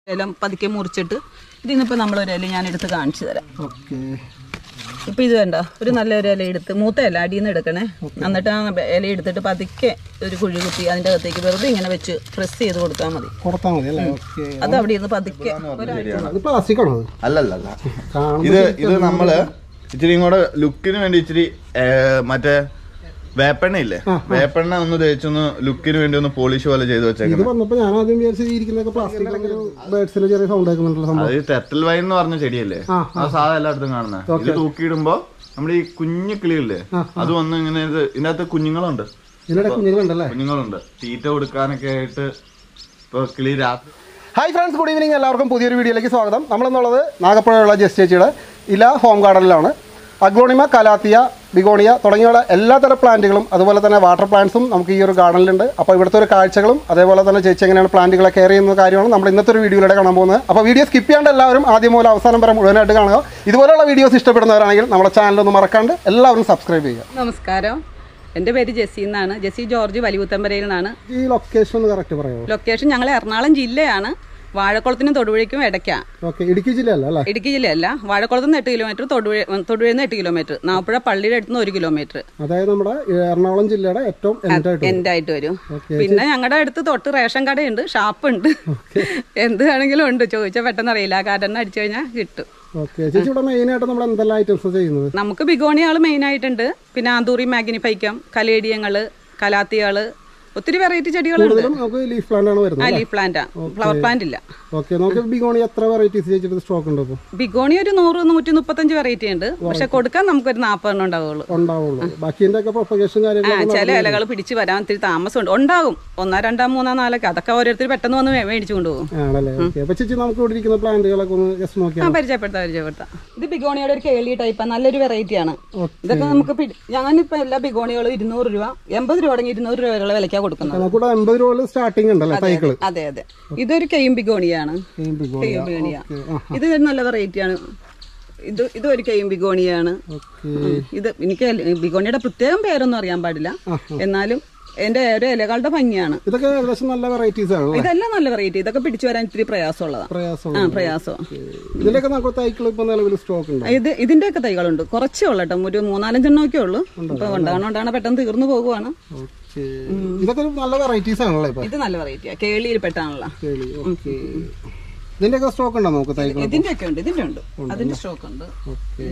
ഇല പതുക്കെ മുറിച്ചിട്ട് ഇതിന്നിപ്പോൾ നമ്മളൊരു ഇല ഞാൻ എടുത്ത് കാണിച്ചു തരാം ഓക്കെ ഇപ്പം ഇത് വേണ്ട ഒരു നല്ല ഒരു ഇല എടുത്ത് മൂത്ത ഇല അടിയിൽ നിന്ന് എടുക്കണേ എന്നിട്ട് ആ ഇല എടുത്തിട്ട് പതുക്കെ ഒരു കുഴി കുത്തി അതിൻ്റെ അകത്തേക്ക് വെറുതെ ഇങ്ങനെ വെച്ച് പ്രസ് ചെയ്ത് കൊടുത്താൽ മതി കൊടുത്താൽ മതി അല്ലേ ഓക്കെ അത് അവിടെ ഇരുന്ന് പതുക്കെ ഒരാഴ്ച അത് പ്ലാസ്റ്റിക് ആണോ അത് അല്ലല്ല കാണുമ്പോൾ ഇത് ഇത് നമ്മള് ഇച്ചിരി കൂടെ ലുക്കിന് വേണ്ടി ഇച്ചിരി ഏ, മറ്റേ വേപ്പെണ്ണ ഇല്ലേ വേപ്പെണ്ണ ഒന്ന് തേച്ചൊന്ന് ലുക്കിന് വേണ്ടി ഒന്ന് പോളിഷ് പോലെ ചെയ്ത് ഇത് വെച്ചേക്കുന്നത് വന്നപ്പോൾ ഞാൻ ആദ്യം വിചാരിച്ചത് ഇരിക്കുന്നതൊക്കെ പ്ലാസ്റ്റിക് ബേഡ്സിന് ചെറിയ സൗണ്ട് കേൾക്കുന്നുണ്ടല്ലോ സംഭവം അത് ടെറ്റൽ വൈൻ എന്ന് പറഞ്ഞ ചെടിയല്ലേ ആ, അത് സാധാ എല്ലായിടത്തും കാണുന്നത് ഇത് തൂക്കിയിടുമ്പോ നമ്മുടെ ഈ കുഞ്ഞു കിളിയില്ലേ അത് വന്ന് ഇങ്ങനെ ഇത് ഇതിനകത്ത് കുഞ്ഞുങ്ങളുണ്ട് ഇതിനിടെ കുഞ്ഞുങ്ങളുണ്ടല്ലേ കുഞ്ഞുങ്ങളുണ്ട് തീറ്റ കൊടുക്കാനൊക്കെ ആയിട്ട് ഇപ്പൊ കിളി രാത്രി ഹായ് ഫ്രണ്ട്സ് ഗുഡ് ഈവനിങ് എല്ലാവർക്കും പുതിയൊരു വീഡിയോയിലേക്ക് സ്വാഗതം നമ്മളെന്നുള്ളത് നാഗപ്പുഴയുള്ള ജസ്റ്റ് ചേച്ചിയുടെ ഇല ഹോം ഗാർഡനിലാണ് അഗ്ലോണിമ കലാത്തിയ ബിഗോണിയ തുടങ്ങിയുള്ള എല്ലാത്തരം പ്ലാന്റുകളും അതുപോലെ തന്നെ വാട്ടർ പ്ലാന്റ്സും നമുക്ക് ഈ ഒരു ഗാർഡനിലുണ്ട് അപ്പോൾ ഇവിടുത്തെ ഒരു കാഴ്ചകളും അതേപോലെ തന്നെ ചേച്ചി എങ്ങനെയാണ് പ്ലാന്റുകളെ കെയർ ചെയ്യുന്ന കാര്യമാണ് നമ്മൾ ഇന്നത്തെ ഒരു വീഡിയോയിലൂടെ കാണാൻ പോകുന്നത് അപ്പോൾ വീഡിയോ സ്കിപ്പ് ചെയ്യാണ്ട് എല്ലാവരും ആദ്യം മുതൽ അവസാനം വരെ മുഴുവനായിട്ട് കാണുക ഇതുപോലെയുള്ള വീഡിയോസ് ഇഷ്ടപ്പെടുന്നവരാണെങ്കിൽ നമ്മുടെ ചാനലൊന്ന് മറക്കാണ്ട് എല്ലാവരും സബ്സ്ക്രൈബ് ചെയ്യുക നമസ്കാരം എൻ്റെ പേര് ജെസ്സി എന്നാണ് ജെസ്സി ജോർജ് വലികുത്തമ്പരയിൽ നിന്നാണ് ഈ ലൊക്കേഷൻ ഒന്ന് കറക്റ്റ് പറയാമോ ലൊക്കേഷൻ ഞങ്ങൾ എറണാകുളം ജില്ലയാണ് വാഴക്കുളത്തിനും തൊടുപുഴയ്ക്കും ഇടയ്ക്കാണ് ഓക്കെ ഇടുക്കി ജില്ലയല്ല അല്ലേ ഇടുക്കി ജില്ലയല്ല വാഴക്കുളത്ത് നിന്ന് എട്ട് കിലോമീറ്റർ തൊടുപുഴ തൊടുപുഴയിൽ നിന്ന് എട്ട് കിലോമീറ്റർ നാപ്പുഴ പള്ളിയുടെ അടുത്ത് നിന്ന് ഒരു കിലോമീറ്റർ അതായത് നമ്മുടെ എറണാകുളം ജില്ലയുടെ ഏറ്റവും എൻഡായിട്ട് എൻ്റെ ആയിട്ട് വരും പിന്നെ ഞങ്ങളുടെ അടുത്ത് തൊട്ട് റേഷൻ കടയുണ്ട് ഷാപ്പുണ്ട് എന്ത് വേണമെങ്കിലും ഉണ്ട് ചോദിച്ചാൽ പെട്ടെന്ന് അറിയില്ല കാരണം അടിച്ചു കഴിഞ്ഞാൽ കിട്ടും ഓക്കെ ചേച്ചി ഇവിടെ മെയിൻ ആയിട്ട് നമ്മൾ എന്തെല്ലാം ഐറ്റംസ് ചെയ്യുന്നത് നമുക്ക് ബിഗോണിയാൾ മെയിൻ ആയിട്ടുണ്ട് പിന്നെ ആന്തൂറി മാഗ്നിഫൈക്കം കലേഡിയങ്ങള് കലാത്തിയാള് ഒത്തിരി വെറൈറ്റി ചെടികളുണ്ട് കൂടുതലും നമുക്ക് ലീഫ് പ്ലാന്റ് ആണ് ആ വരുന്നത് ലീഫ് പ്ലാന്റാ ഫ്ലവർ പ്ലാന്റ് ഇല്ല ഓക്കെ നമുക്ക് ബിഗോണി എത്ര വെറൈറ്റീസ് ചേച്ചിട്ട് സ്റ്റോക്ക് ഉണ്ട് ഇപ്പോൾ ബിഗോണി ഒരു നൂറ് നൂറ്റി മുപ്പത്തഞ്ച് വെറൈറ്റി ഉണ്ട് പക്ഷെ കൊടുക്കാൻ നമുക്കൊരു നാൽപ്പതെണ്ണം ഉണ്ടാവുള്ളൂ ഉണ്ടാവുള്ളൂ ബാക്കിന്റെ ഒക്കെ പ്രൊപ്പഗേഷൻ ആ കാര്യങ്ങളൊക്കെ ചില ഇലകൾ പിടിച്ച് വരാൻ ഇത്തിരി താമസമുണ്ട് ഉണ്ടാകും ഒന്നോ രണ്ടോ മൂന്നോ നാലൊക്കെ അതൊക്കെ ഓരോരുത്തർ പെട്ടെന്ന് വന്ന് മേ- മേടിച്ചു കൊണ്ടുപോകും ആണല്ലേ ഓക്കെ അപ്പൊ ചേച്ചി നമുക്ക് ഇവിടെ ഇരിക്കുന്ന പ്ലാന്റുകളൊക്കെ ഒന്ന് ജസ്റ്റ് ആ നോക്കിയാൽ പരിചയപ്പെടുത്താം പരിചയപ്പെടുത്താം ഇത് ബിഗോണിയുടെ ഒരു കേളി ടൈപ്പാണ് നല്ലൊരു വെറൈറ്റി ആണ് ഇതൊക്കെ നമുക്ക് പിടി- ഞാനിപ്പോ എല്ലാ ബിഗോണികളും ഇരുന്നൂറ് രൂപ എൺപത് രൂപ തുടങ്ങി ഇരുന്നൂറ് രൂപ വരെയുള്ള വിലക്കാണ് കൊടുക്കുന്നത് നമുക്കിവിടെ എൺപത് രൂപ സ്റ്റാർട്ടിങ് ഉണ്ടല്ലേ സൈക്കിള് അതെ അതെ ഇതൊരു കെയും ബിഗോണിയാണ് ബിഗോണി കെയും ബിഗോണിയ ഇത് ഒരു നല്ല വെറൈറ്റി ആണ് ഇത് ഇത് ഒരു കെയും ബിഗോണിയാണ് ഓക്കെ ഉം. ഇത് എനിക്ക് ബിഗോണിയുടെ പ്രത്യേകം പേരൊന്നും അറിയാൻ പാടില്ല എന്നാലും എന്റെ ഒരു ഇലകളുടെ ഭംഗിയാണ് ഇതൊക്കെ ഏകദേശം നല്ല വെറൈറ്റീസ് ആണ് ഇതെല്ലാം നല്ല വെറൈറ്റി ഇതൊക്കെ പിടിച്ചു വരാൻ ഇത്തിരി പ്രയാസമുള്ളതാണ് പ്രയാസം ആ പ്രയാസം ഇതിലൊക്കെ നമുക്ക് സൈക്കിൾ ഇപ്പൊ നിലവിൽ സ്റ്റോക്ക് ഉണ്ട് ഇത് ഇതിന്റെ ഒക്കെ തൈകളുണ്ട് കുറച്ചേ ഉള്ളൂ കേട്ടോ ഒരു മൂന്നാലഞ്ചെണ്ണമൊക്കെ ഉള്ളൂ ഇപ്പൊ ഉണ്ടാകണോണ്ടാണ് പെട്ടെന്ന് തീർന്നു പോകുവാണ് ഓക്കെ ഇതൊക്കെ ഒരു നല്ല വെറൈറ്റീസ് ആണല്ലേ ഇപ്പൊ ഇത് നല്ല വെറൈറ്റിയാ കേളിയിൽ പെട്ടാണല്ലോ ശരി ഓക്കെ ഇതിന്റെ ഒക്കെ സ്റ്റോക്ക് ഉണ്ടോ നമുക്ക് സൈക്കിൾ ഇതിന്റെ ഒക്കെ ഉണ്ട് ഇതിന്റെ ഉണ്ട് അതിന്റെ സ്റ്റോക്ക് ഉണ്ട് ഓക്കെ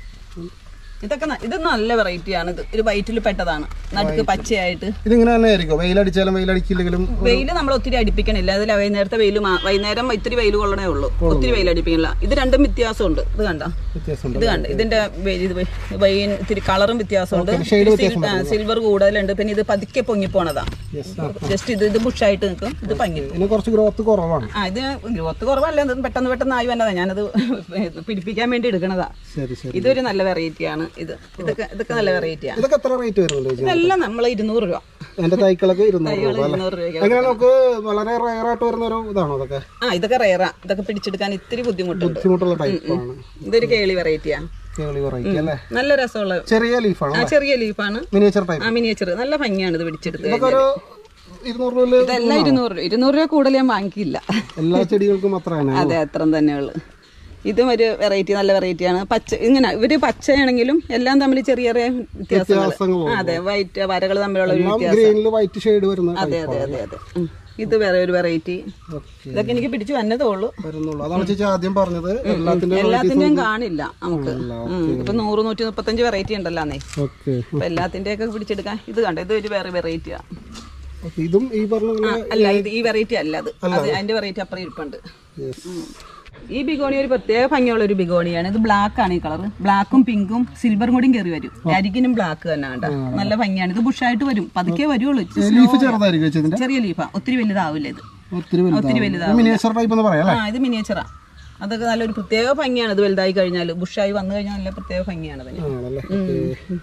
ഇതൊക്കെ ന- ഇത് നല്ല വെറൈറ്റി ആണ് ഇത് ഒരു വൈറ്റിൽ പെട്ടതാണ് നടുക്ക് പച്ചയായിട്ട് ഇതിങ്ങനെ തന്നെ ആയിരിക്കും വെയിലടിച്ചാലും വെയിലടിക്കില്ലെങ്കിലും വെയിൽ നമ്മൾ ഒത്തിരി അടിപ്പിക്കണില്ല അതിൽ വൈകുന്നേരത്തെ വെയിൽ വൈകുന്നേരം ഇത്തിരി വെയിൽ കൊള്ളണേ ഉള്ളൂ ഒത്തിരി വെയിൽ അടിപ്പിക്കണില്ല ഇത് രണ്ടും വ്യത്യാസമുണ്ട് ഇത് കണ്ട വ്യത്യാസമുണ്ട് ഇത് കണ്ട് ഇതിന്റെ വെ- ഇത് വെ- വൈൻ ഇത്തിരി കളറും വ്യത്യാസമുണ്ട് shade സിൽവർ കൂടുതലുണ്ട് പിന്നെ ഇത് പതുക്കെ പൊങ്ങിപ്പോണതാ യെസ് ജസ്റ്റ് ഇത് ഇത് ബുഷായിട്ട് നിൽക്കും ഇത് ഭംഗി ഇതിന് കുറച്ച് ഗ്രോത്ത് കുറവാണ് ആ ഇത് ഗ്രോത്ത് കുറവല്ല ഇത് പെട്ടെന്ന് പെട്ടെന്ന് ആയി വന്നതാ ഞാനത് പിടിപ്പിക്കാൻ വേണ്ടി എടുക്കണതാ ശരി ശരി ഇതൊരു നല്ല വെറൈറ്റിയാണ് ഇത് ഇതൊക്കെ ഇതൊക്കെ നല്ല വെറൈറ്റിയാണ് ഇതൊക്കെ എത്ര റേറ്റ് വരുന്നുണ്ട് ചേച്ചി ഇതെല്ലാം നമ്മൾ ഇരുന്നൂറ് രൂപ എന്റെ തൈക്കളൊക്കെ ഇരുന്നൂറ് രൂപ അല്ലേ ഇരുന്നൂറ് രൂപയ്ക്ക് അങ്ങനെ നമുക്ക് വളരെ റയർ ആയിട്ട് വരുന്ന ഒരു ഇതാണോ അതൊക്കെ ആ ഇതൊക്കെ റയറാ ഇതൊക്കെ പിടിച്ചെടുക്കാൻ ഇത്തിരി ബുദ്ധിമുട്ടുണ്ട് ബുദ്ധിമുട്ടുള്ള ടൈപ്പാണ് ഇതൊരു കേളി വെറൈറ്റിയാ കേളി വെറൈറ്റി അല്ലേ നല്ല രസമുള്ള ചെറിയ ലീഫാണ് ആ ചെറിയ ലീഫാണ് മിനിയേച്ചർ ടൈപ്പ് ആ മിനിയേച്ചർ നല്ല ഭംഗിയാണ് ഇത് പിടിച്ചെടുത്ത് ഇതൊക്കെ ഒരു ഇരുന്നൂറ് രൂപയില് ഇതെല്ലാം ഇരുന്നൂറ് രൂപ ഇരുന്നൂറ് രൂപ കൂടുതൽ ഞാൻ വാങ്ങിക്കില്ല എല്ലാ ചെടികൾക്കും അത്രയാണ് അതെ അത്ര തന്നെയുള്ളു ഇതും ഒരു വെറൈറ്റി നല്ല വെറൈറ്റിയാണ് പച്ച ഇങ്ങനെ ഇവര് പച്ചയാണെങ്കിലും എല്ലാം തമ്മിൽ ചെറിയ ചെറിയ വ്യത്യാസങ്ങൾ വ്യത്യാസങ്ങളുണ്ട്. അതെ വൈറ്റ് വരകൾ തമ്മിലുള്ള ഒരു വ്യത്യാസം ഗ്രീനിൽ വൈറ്റ് ഷെയ്ഡ് വരുന്ന അതെ അതെ അതെ അതെ ഉം. ഇത് വേറെ ഒരു വെറൈറ്റി ഓക്കെ ഇതൊക്കെ എനിക്ക് പിടിച്ചു വന്നതേ ഉള്ളൂ വരുന്നുള്ളൂ അതാണ് ചേച്ചി ആദ്യം പറഞ്ഞത് എല്ലാത്തിന്റെ എല്ലാത്തിന്റെയും കാണില്ല നമുക്ക് ഉം. ഇപ്പൊ നൂറ് നൂറ്റി മുപ്പത്തഞ്ച് വെറൈറ്റി ഉണ്ടല്ലോ അന്നേ ഓക്കെ അപ്പൊ എല്ലാത്തിന്റെ ഒക്കെ പിടിച്ചെടുക്കാൻ ഇത് കണ്ട ഇത് ഒരു വേറെ വെറൈറ്റിയാ ഓക്കെ ഇതും ഈ പറഞ്ഞ പോലെ അല്ല ഇത് ഈ വെറൈറ്റി അല്ല അത് അത് അതിന്റെ വെറൈറ്റി അപ്പുറം ഇരിപ്പുണ്ട് yes. ഈ ബിഗോണി ഒരു പ്രത്യേക ഭംഗിയുള്ള ഒരു ബിഗോണിയാണ് ഇത് ബ്ലാക്ക് ആണ് ഈ കളർ ബ്ലാക്കും പിങ്കും സിൽവറും കൂടിയും കയറി വരും അരികിനും ബ്ലാക്ക് തന്നെ കണ്ട നല്ല ഭംഗിയാണ് ഇത് ബുഷായിട്ട് വരും പതുക്കെ വരുള്ളൂ ഇച്ചിരി slow. ലീഫ് ചെറുതായിരിക്കും ചേച്ചി ഇതിന്റെ ചെറിയ ലീഫാ ഒത്തിരി വലുതാവില്ല ഇത് ഒത്തിരി ഒത്തിരി വലുതാണ് വലുതാവും മിനിയേച്ചർ ടൈപ്പ് എന്ന് പറയാം അല്ലേ ആ ഇത് മിനിയേച്ചറാ അതൊക്കെ നല്ലൊരു പ്രത്യേക ഭംഗിയാണ് ഇത് വലുതായി കഴിഞ്ഞാൽ ബുഷായി വന്നു കഴിഞ്ഞാൽ നല്ല പ്രത്യേക ഭംഗിയാണ് അതിന് ആണല്ലേ ഉം.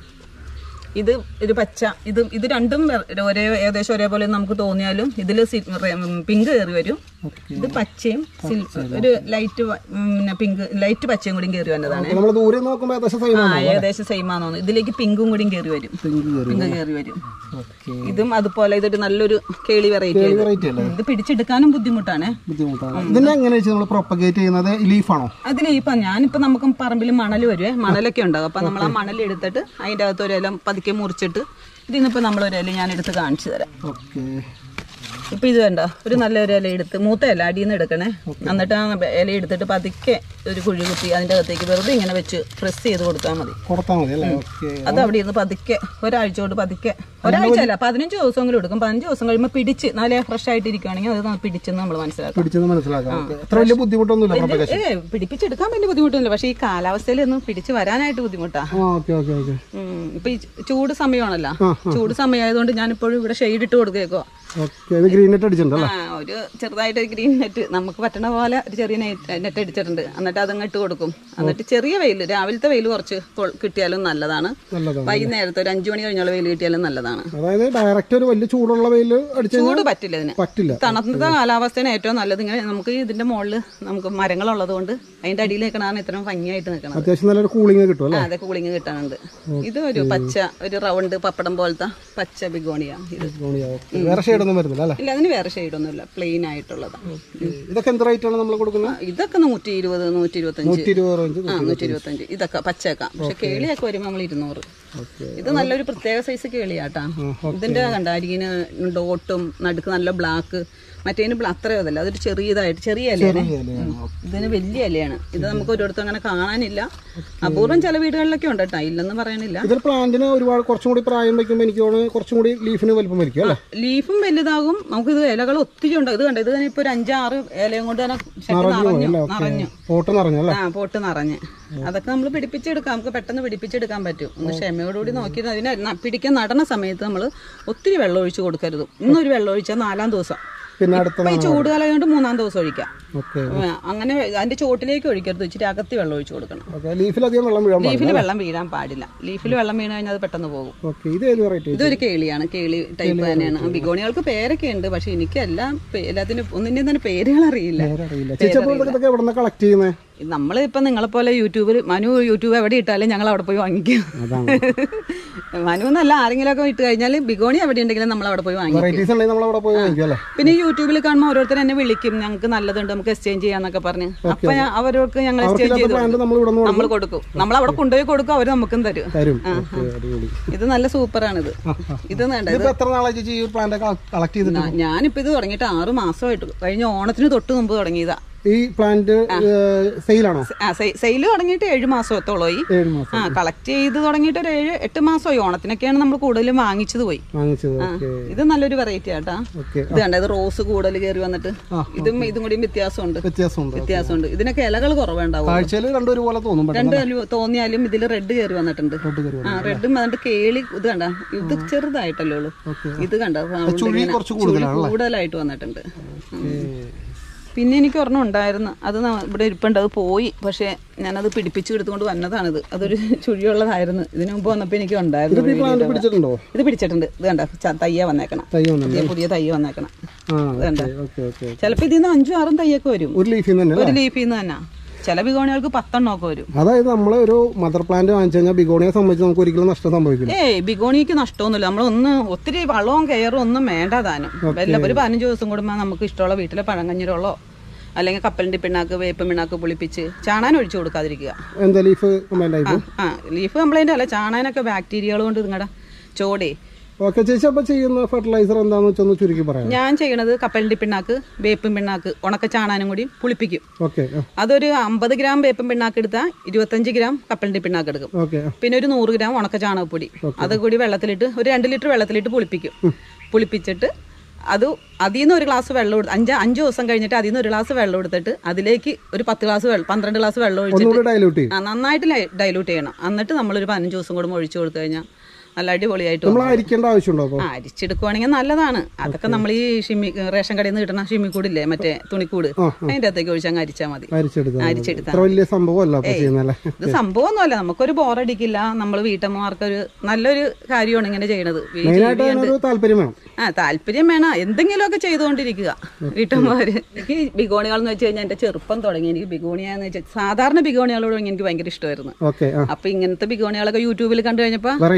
ഇത് ഒരു പച്ച ഇത് ഇത് രണ്ടും വെ- ഒരേ ഏകദേശം ഒരേപോലെ നമുക്ക് തോന്നിയാലും ഇതിൽ പിങ്ക് കയറി വരും ഇത് പച്ചയും സിൽ- ഒരു ലൈറ്റ് പിന്നെ പിങ്ക് ലൈറ്റ് പച്ചയും കൂടിയും കയറി വന്നതാണ് നമ്മൾ ദൂരെ നോക്കുമ്പോൾ ഏകദേശം സെയിം ആ ഏകദേശം സെയിം ആണെന്ന് തോന്നുന്നു ഇതിലേക്ക് പിങ്കും കൂടിയും കയറി വരും പിങ്ക് കയറി വരും ഓക്കെ ഇതും അതുപോലെ ഇതൊരു നല്ലൊരു കേളി വെറൈറ്റി വെറൈറ്റി അല്ലേ ഇത് പിടിച്ചെടുക്കാനും ബുദ്ധിമുട്ടാണ് ബുദ്ധിമുട്ടാണ് ഇതിനെ എങ്ങനെ വെച്ച് നമ്മൾ പ്രൊപ്പഗേറ്റ് ചെയ്യുന്നത് ലീഫാണോ അതിൽ ഇപ്പൊ ഞാനിപ്പോ നമുക്ക് പറമ്പിൽ മണൽ വരുവേ മണലൊക്കെ ഉണ്ടാവും അപ്പൊ നമ്മൾ ആ മണൽ എടുത്തിട്ട് അതിന്റെ അകത്ത് ഒരു ഇല പതുക്കെ മുറിച്ചിട്ട് ഇതിന്നിപ്പോ നമ്മൾ ഒരു ഇല ഞാൻ എടുത്ത് കാണിച്ചു തരാം ഓക്കെ ഇപ്പൊ ഇത് വേണ്ട ഒരു നല്ല ഒരു ഇല എടുത്ത് മൂത്ത ഇല അടിയിൽ നിന്ന് എടുക്കണേ എന്നിട്ട് ആ ഇല എടുത്തിട്ട് പതുക്കെ ഒരു കുഴി കുത്തി അതിന്റെ അകത്തേക്ക് വെറുതെ ഇങ്ങനെ വെച്ച് പ്രസ് ചെയ്ത് കൊടുത്താൽ മതി കൊടുത്താൽ മതി അല്ലേ ഓക്കെ അത് അവിടെ ഇരുന്ന് പതുക്കെ ഒരാഴ്ച കൊണ്ട് പതുക്കെ ഒരാഴ്ച അല്ല പതിനഞ്ച് ദിവസമെങ്കിലും എടുക്കും പതിനഞ്ച് ദിവസം കഴിയുമ്പോൾ പിടിച്ച് നല്ല ഫ്രഷ് ആയിട്ട് ഇരിക്കുകയാണെങ്കിൽ അത് ന- പിടിച്ചെന്ന് നമ്മൾ മനസ്സിലാക്കും പിടിച്ചെന്ന് മനസ്സിലാക്കാം ഓക്കെ അത്ര വലിയ ബുദ്ധിമുട്ടൊന്നുമില്ല പ്രൊപ്പഗേഷൻ ഏ പിടിപ്പിച്ചെടുക്കാൻ വലിയ ബുദ്ധിമുട്ടൊന്നുമില്ല പക്ഷേ ഈ കാലാവസ്ഥയിൽ ഒന്നും പിടിച്ച് വരാനായിട്ട് ബുദ്ധിമുട്ടാ ആ ഓക്കെ ഓക്കെ ഓക്കെ ഉം. ഇപ്പൊ ഈ ചൂട് സമയമാണല്ലോ ചൂട് സമയമായതുകൊണ്ട് ഞാനിപ്പോഴും ഇവിടെ ഷെയ്ഡ് ഇട്ട് കൊടുത്തേക്കോ ഓക്കെ ഇത് ഗ്രീൻ നെറ്റ് അടിച്ചിട്ടുണ്ടല്ലോ ആ ഒരു ചെറുതായിട്ട് ഒരു ഗ്രീൻ നെറ്റ് നമുക്ക് പറ്റണ പോലെ ഒരു ചെറിയ നെറ്റ് അടിച്ചിട്ടുണ്ട് എന്നിട്ട് അതങ്ങ് ഇട്ട് കൊടുക്കും എന്നിട്ട് ചെറിയ വെയിൽ രാവിലത്തെ വെയിൽ കുറച്ച് കൊ- കിട്ടിയാലും നല്ലതാണ് നല്ലതാണ് വൈകുന്നേരത്തെ ഒരു അഞ്ചു മണി കഴിഞ്ഞുള്ള വെയിൽ കിട്ടിയാലും നല്ലതാണ് അതായത് ഡയറക്റ്റ് ഒരു വലിയ ചൂടുള്ള വെയിൽ അടിച്ചു ചൂട് പറ്റില്ല ഇതിന് പറ്റില്ല തണുത്ത കാലാവസ്ഥയാണ് ഏറ്റവും നല്ലത് ഇങ്ങനെ നമുക്ക് ഇതിന്റെ മുകളിൽ നമുക്ക് മരങ്ങളുള്ളത് കൊണ്ട് അതിന്റെ അടിയിൽ നിൽക്കണതാണ് ഇത്രയും ഭംഗിയായിട്ട് നിൽക്കണം അത്യാവശ്യം നല്ലൊരു കൂളിംഗ് കിട്ടും അല്ലേ അതെ കൂളിങ് കിട്ടാനുണ്ട് ഇത് ഒരു പച്ച ഒരു റൗണ്ട് പപ്പടം പോലത്തെ പച്ച ബിഗോണിയ ഇത് ഗോണിയ, ഓക്കേ. വേറെ ഷെയ്ഡൊന്നും വരുന്നില്ല അല്ലേ ഇല്ല അതിന് വേറെ ഷെയ്ഡൊന്നുമില്ല പ്ലെയിൻ ആയിട്ടുള്ളതാണ് ഇതൊക്കെ എന്ത് റേറ്റ് ആണ് നമ്മൾ കൊടുക്കുന്നത് ഇതൊക്കെ നൂറ്റി ഇരുപത് നൂറ്റി ഇരുപത്തഞ്ച് നൂറ്റി ഇരുപത് റേഞ്ച് ആ നൂറ്റി ഇരുപത്തഞ്ച് ഇതൊക്കെ പച്ചയൊക്കെ പക്ഷെ കേളിയൊക്കെ വരുമ്പോൾ നമ്മൾ ഇരുന്നൂറ് ഓക്കെ ഇത് നല്ലൊരു പ്രത്യേക സൈസ് കേളിയാട്ടാ ഇതിന്റെ കണ്ട അരികിന് ഡോട്ടും നടുക്ക് നല്ല ബ്ലാക്ക് മറ്റേതിന് ബ്ല- അത്രയും അതല്ല അതൊരു ചെറിയതായിട്ട് ചെറിയ ഇലയാണ് ഇതിന് വലിയ ഇലയാണ് ഇത് നമുക്ക് ഒരിടത്തും അങ്ങനെ കാണാനില്ല അപൂർവം ചില വീടുകളിലൊക്കെ ഉണ്ട് കേട്ടോ ഇല്ലെന്ന് പറയണില്ല ഇതൊരു പ്ലാന്റിന് ഒരുപാട് കുറച്ചും കൂടി പ്രായം വയ്ക്കുമ്പോൾ എനിക്ക് തോന്നുന്നു കുറച്ചും കൂടി ലീഫിന് വലിപ്പം വയ്ക്കും അല്ലേ ലീഫും വലുതാകും നമുക്ക് ഇത് ഇലകൾ ഒത്തിരി ഉണ്ട് ഇത് കണ്ട ഇത് തന്നെ ഇപ്പൊ ഒരു അഞ്ചാറ് ഇലയും കൊണ്ട് തന്നെ ശരി നിറഞ്ഞു നിറഞ്ഞു പോട്ട് നിറഞ്ഞല്ലേ ആ പോട്ട് നിറഞ്ഞ് അതൊക്കെ നമ്മൾ പിടിപ്പിച്ചെടുക്കാം നമുക്ക് പെട്ടെന്ന് പിടിപ്പിച്ചെടുക്കാൻ പറ്റും ഒന്ന് ക്ഷമയോടുകൂടി നോക്കി അതിനെ ന- പിടിക്കാൻ നടണ സമയത്ത് നമ്മൾ ഒത്തിരി വെള്ളം ഒഴിച്ച് കൊടുക്കരുത് ഇന്നൊരു വെള്ളം ഒഴിച്ചാൽ നാലാം ദിവസം പിന്നെ അടുത്ത ഇപ്പൊ ഈ ചൂട് കാലം കൊണ്ട് മൂന്നാം ദിവസം ഒഴിക്കാം ഓക്കെ ആ, അങ്ങനെ അതിന്റെ ചോട്ടിലേക്ക് ഒഴിക്കരുത് ഇച്ചിരി അകത്തി വെള്ളം ഒഴിച്ച് കൊടുക്കണം ഓക്കെ ലീഫിലധികം വെള്ളം വീഴാൻ പാടില്ല ലീഫിൽ വെള്ളം വീഴാൻ പാടില്ല ലീഫിൽ വെള്ളം വീണ് കഴിഞ്ഞാൽ അത് പെട്ടെന്ന് പോകും ഓക്കെ ഇത് ഏത് വെറൈറ്റി ഇതൊരു കേളിയാണ് കേളി ടൈപ്പ് തന്നെയാണ് ബിഗോണികൾക്ക് പേരൊക്കെ ഉണ്ട് പക്ഷെ എനിക്കെല്ലാം പേ- എല്ലാത്തിനും ഒന്നിന്റെയും തന്നെ പേരുകൾ അറിയില്ല അറിയില്ല ചേച്ചി അപ്പോൾ ഇതൊക്കെ എവിടെ നിന്ന് കളക്ട് ചെയ്യുന്നത് നമ്മളിപ്പോ നിങ്ങളെ പോലെ യൂട്യൂബിൽ മനു യൂട്യൂബ് എവിടെ ഇട്ടാലും ഞങ്ങൾ അവിടെ പോയി വാങ്ങിക്കും അതാണ് മനു എന്നല്ല ആരെങ്കിലും ഒക്കെ ഇട്ട് കഴിഞ്ഞാൽ ബിഗോണി എവിടെ ഉണ്ടെങ്കിലും നമ്മൾ അവിടെ പോയി വാങ്ങിക്കും വെറൈറ്റീസ് ഉണ്ടെങ്കിൽ നമ്മൾ അവിടെ പോയി വാങ്ങിക്കും അല്ലേ പിന്നെ യൂട്യൂബിൽ കാണുമ്പോൾ ഓരോരുത്തർ എന്നെ വിളിക്കും ഞങ്ങൾക്ക് നല്ലതുണ്ട് നമുക്ക് എക്സ്ചേഞ്ച് ചെയ്യാന്നൊക്കെ പറഞ്ഞ് അപ്പൊ ഞാൻ അവർക്ക് ഞങ്ങൾ എക്സ്ചേഞ്ച് ചെയ്ത് പ്ലാന്റ് നമ്മൾ ഇവിടെ നിന്ന് നമ്മൾ കൊടുക്കും നമ്മൾ അവിടെ കൊണ്ടുപോയി കൊടുക്കും അവർ നമുക്കും തരും തരും ഓക്കെ അടിപൊളി ഇത് നല്ല സൂപ്പറാണ് ഇത് ഇത് വേണ്ട ഇതിപ്പോ എത്ര നാളെ ചേച്ചി ഈ പ്ലാന്റ് കളക്ട് ചെയ്തിട്ട് ഞാ- ഞാനിപ്പോ ഇത് തുടങ്ങിയിട്ട് ആറ് മാസമായിട്ട് കഴിഞ്ഞ ഓണത്തിന് തൊട്ട് മുമ്പ് തുടങ്ങിയതാ ഈ പ്ലാന്റ് സെയിലാണോ സെയിൽ തുടങ്ങിയിട്ട് ഏഴ് മാസത്തോളമായി ഏഴ് മാസം ആ കളക്ട് ചെയ്ത് തുടങ്ങിയിട്ട് ഒരു ഏഴ് എട്ട് മാസമായി ഓണത്തിനൊക്കെയാണ് നമ്മൾ കൂടുതലും വാങ്ങിച്ചത് പോയി വാങ്ങിച്ചത് ഓക്കെ ഇത് നല്ലൊരു വെറൈറ്റി ആട്ടാ ഓക്കെ ഇത് കണ്ട ഇത് റോസ് കൂടുതൽ കയറി വന്നിട്ട് ഇതും ഇതും കൂടിയും വ്യത്യാസമുണ്ട് വ്യത്യാസമുണ്ട് വ്യത്യാസമുണ്ട് ഇതിനൊക്കെ ഇലകൾ കുറവുണ്ടാവും കാഴ്ചയിൽ രണ്ടും ഒരുപോലെ തോന്നും പെട്ടെന്ന് രണ്ട് അലു- തോന്നിയാലും ഇതിൽ റെഡ് കയറി വന്നിട്ടുണ്ട് തൊട്ട് കയറി ആ റെഡും വന്നിട്ട് കേളി ഇത് കണ്ട ഇത് ചെറുതായിട്ടല്ലേ ഉള്ളൂ ഇത് കണ്ട ചുഴി കുറച്ച് കൂടുതലാണ് കൂടുതലായിട്ട് വന്നിട്ടുണ്ട് പിന്നെ എനിക്ക് ഒരെണ്ണം ഉണ്ടായിരുന്നു അത് ന- ഇവിടെ ഇരിപ്പുണ്ട് അത് പോയി പക്ഷെ ഞാനത് പിടിപ്പിച്ച് എടുത്തുകൊണ്ട് വന്നതാണിത് അതൊരു ചുഴിയുള്ളതായിരുന്നു ഇതിനു മുമ്പ് വന്നപ്പോൾ എനിക്ക് ഉണ്ടായിരുന്നു ഈ പ്ലാന്റ് പിടിച്ചിട്ടുണ്ടോ ഇത് പിടിച്ചിട്ടുണ്ട് ഇത് കണ്ട ച- തയ്യ വന്നേക്കണം തൈ വന്നു പുതിയ പുതിയ തയ്യ വന്നേക്കണം ആ ഓക്കെ ഓക്കെ ഓക്കെ ചിലപ്പോൾ ഇതിൽ നിന്ന് അഞ്ചും ആറും തയ്യൊക്കെ വരും ഒരു ലീഫിൽ നിന്ന് തന്നെ ഒരു ലീഫിൽ നിന്ന് തന്നെ ചില ബിഗോണികൾക്ക് പത്തെണ്ണമൊക്കെ വരും അതായത് നമ്മൾ ഒരു മദർ പ്ലാന്റ് വാങ്ങിച്ചു കഴിഞ്ഞാൽ ബിഗോണിയെ സംബന്ധിച്ച് നമുക്ക് ഒരിക്കലും നഷ്ടം സംഭവിക്കില്ല ഏയ് ബിഗോണിക്ക് നഷ്ടമൊന്നുമില്ല നമ്മളൊന്ന് ഒത്തിരി വളവും കെയറും ഒന്നും വേണ്ട താനും വല്ല ഒരു പതിനഞ്ച് ദിവസം കൂടുമ്പോൾ നമുക്ക് ഇഷ്ടമുള്ള വീട്ടിലെ പഴങ്കഞ്ഞിരളോ അല്ലെങ്കിൽ കപ്പലിൻ്റെ പിണ്ണാക്ക് വേപ്പ് പിണ്ണാക്ക് പുളിപ്പിച്ച് ചാണാൻ ഒഴിച്ചു കൊടുക്കാതിരിക്കുക എന്താ ലീഫ് കംപ്ലൈന്റ് ആയി ആ ലീഫ് കംപ്ലൈൻ്റ് അല്ല ചാണാനൊക്കെ ബാക്ടീരിയകൾ കൊണ്ട് നിങ്ങളുടെ ചോടേ ഓക്കെ ചേച്ചി അപ്പൊ ചെയ്യുന്ന ഫെർട്ടിലൈസർ എന്താന്ന് വെച്ചൊന്ന് ചുരുക്കി പറയാം ഞാൻ ചെയ്യണത് കപ്പലിൻ്റെ പിണ്ണാക്ക് വേപ്പും പിണ്ണാക്ക് ഉണക്ക ചാണാനും കൂടി പുളിപ്പിക്കും ഓക്കെ അതൊരു അമ്പത് ഗ്രാം വേപ്പും പിണ്ണാക്ക് എടുത്താൽ ഇരുപത്തഞ്ച് ഗ്രാം കപ്പലിൻ്റെ പിണ്ണാക്ക് എടുക്കും ഓക്കെ പിന്നെ ഒരു നൂറ് ഗ്രാം ഉണക്ക ചാണകപ്പൊടി അത് കൂടി വെള്ളത്തിലിട്ട് ഒരു രണ്ട് ലിറ്റർ വെള്ളത്തിലിട്ട് പുളിപ്പിക്കും പുളിപ്പിച്ചിട്ട് അത് അതിൽ നിന്ന് ഒരു ഗ്ലാസ് വെള്ളം എടുത്ത് അഞ്ച് അഞ്ച് ദിവസം കഴിഞ്ഞിട്ട് അതിൽ നിന്ന് ഒരു ഗ്ലാസ് വെള്ളം എടുത്തിട്ട് അതിലേക്ക് ഒരു പത്ത് ഗ്ലാസ് വെള്ളം പന്ത്രണ്ട് ഗ്ലാസ് വെള്ളം ഒഴിച്ചിട്ട് ഒന്നുകൂടി ഡയലൂട്ട് ചെയ്യും ആ, നന്നായിട്ട് ഡൈലൂട്ട് ചെയ്യണം എന്നിട്ട് നമ്മളൊരു പതിനഞ്ച് ദിവസം കൂടുമ്പോൾ ഒഴിച്ചു കൊടുത്തു കഴിഞ്ഞാൽ നല്ല അടിപൊളിയായിട്ട് നമ്മൾ വരും. അരിക്കേണ്ട ആവശ്യമുണ്ടോ അപ്പൊ ആ അരിച്ചെടുക്കുവാണെങ്കിൽ നല്ലതാണ് അതൊക്കെ നമ്മൾ ഈ ഷിമ്മി റേഷൻ കടയിൽ നിന്ന് കിട്ടുന്ന ഷിമ്മിക്കൂടില്ലേ മറ്റേ തുണിക്കൂട് അതിന്റെ അകത്തേക്ക് ഒഴിച്ച് അങ്ങ് അരിച്ചാൽ മതി അരിച്ചെടുക്കാം അരിച്ചെടുത്താൽ അത്ര വലിയ സംഭവമല്ല അപ്പൊ ചെയ്യുന്നല്ലേ ഇത് സംഭവമൊന്നുമല്ല നമുക്കൊരു ബോറടിക്കില്ല നമ്മൾ വീട്ടമ്മമാർക്കൊരു നല്ലൊരു കാര്യമാണ് ഇങ്ങനെ ചെയ്യണത് വീട്ടിൽ മെയിനായിട്ട് അതിനൊരു താല്പര്യം വേണം ആ താല്പര്യം വേണം എന്തെങ്കിലുമൊക്കെ ചെയ്തുകൊണ്ടിരിക്കുക വീട്ടമ്മമാര് എനിക്ക് ബിഗോണികൾ എന്ന് വെച്ച് കഴിഞ്ഞാൽ എന്റെ ചെറുപ്പം തുടങ്ങി എനിക്ക് ബിഗോണിയാന്ന് വെച്ചാൽ സാധാരണ ബിഗോണികളോട് എനിക്ക് ഭയങ്കര ഇഷ്ടമായിരുന്നു ഓക്കെ ആ അപ്പൊ ഇങ്ങനത്തെ ബിഗോണികളൊക്കെ യൂട്യൂബിൽ കണ്ടു കഴിഞ്ഞപ്പോ വെറൈറ്റീസ് ഉണ്ടപ്പോ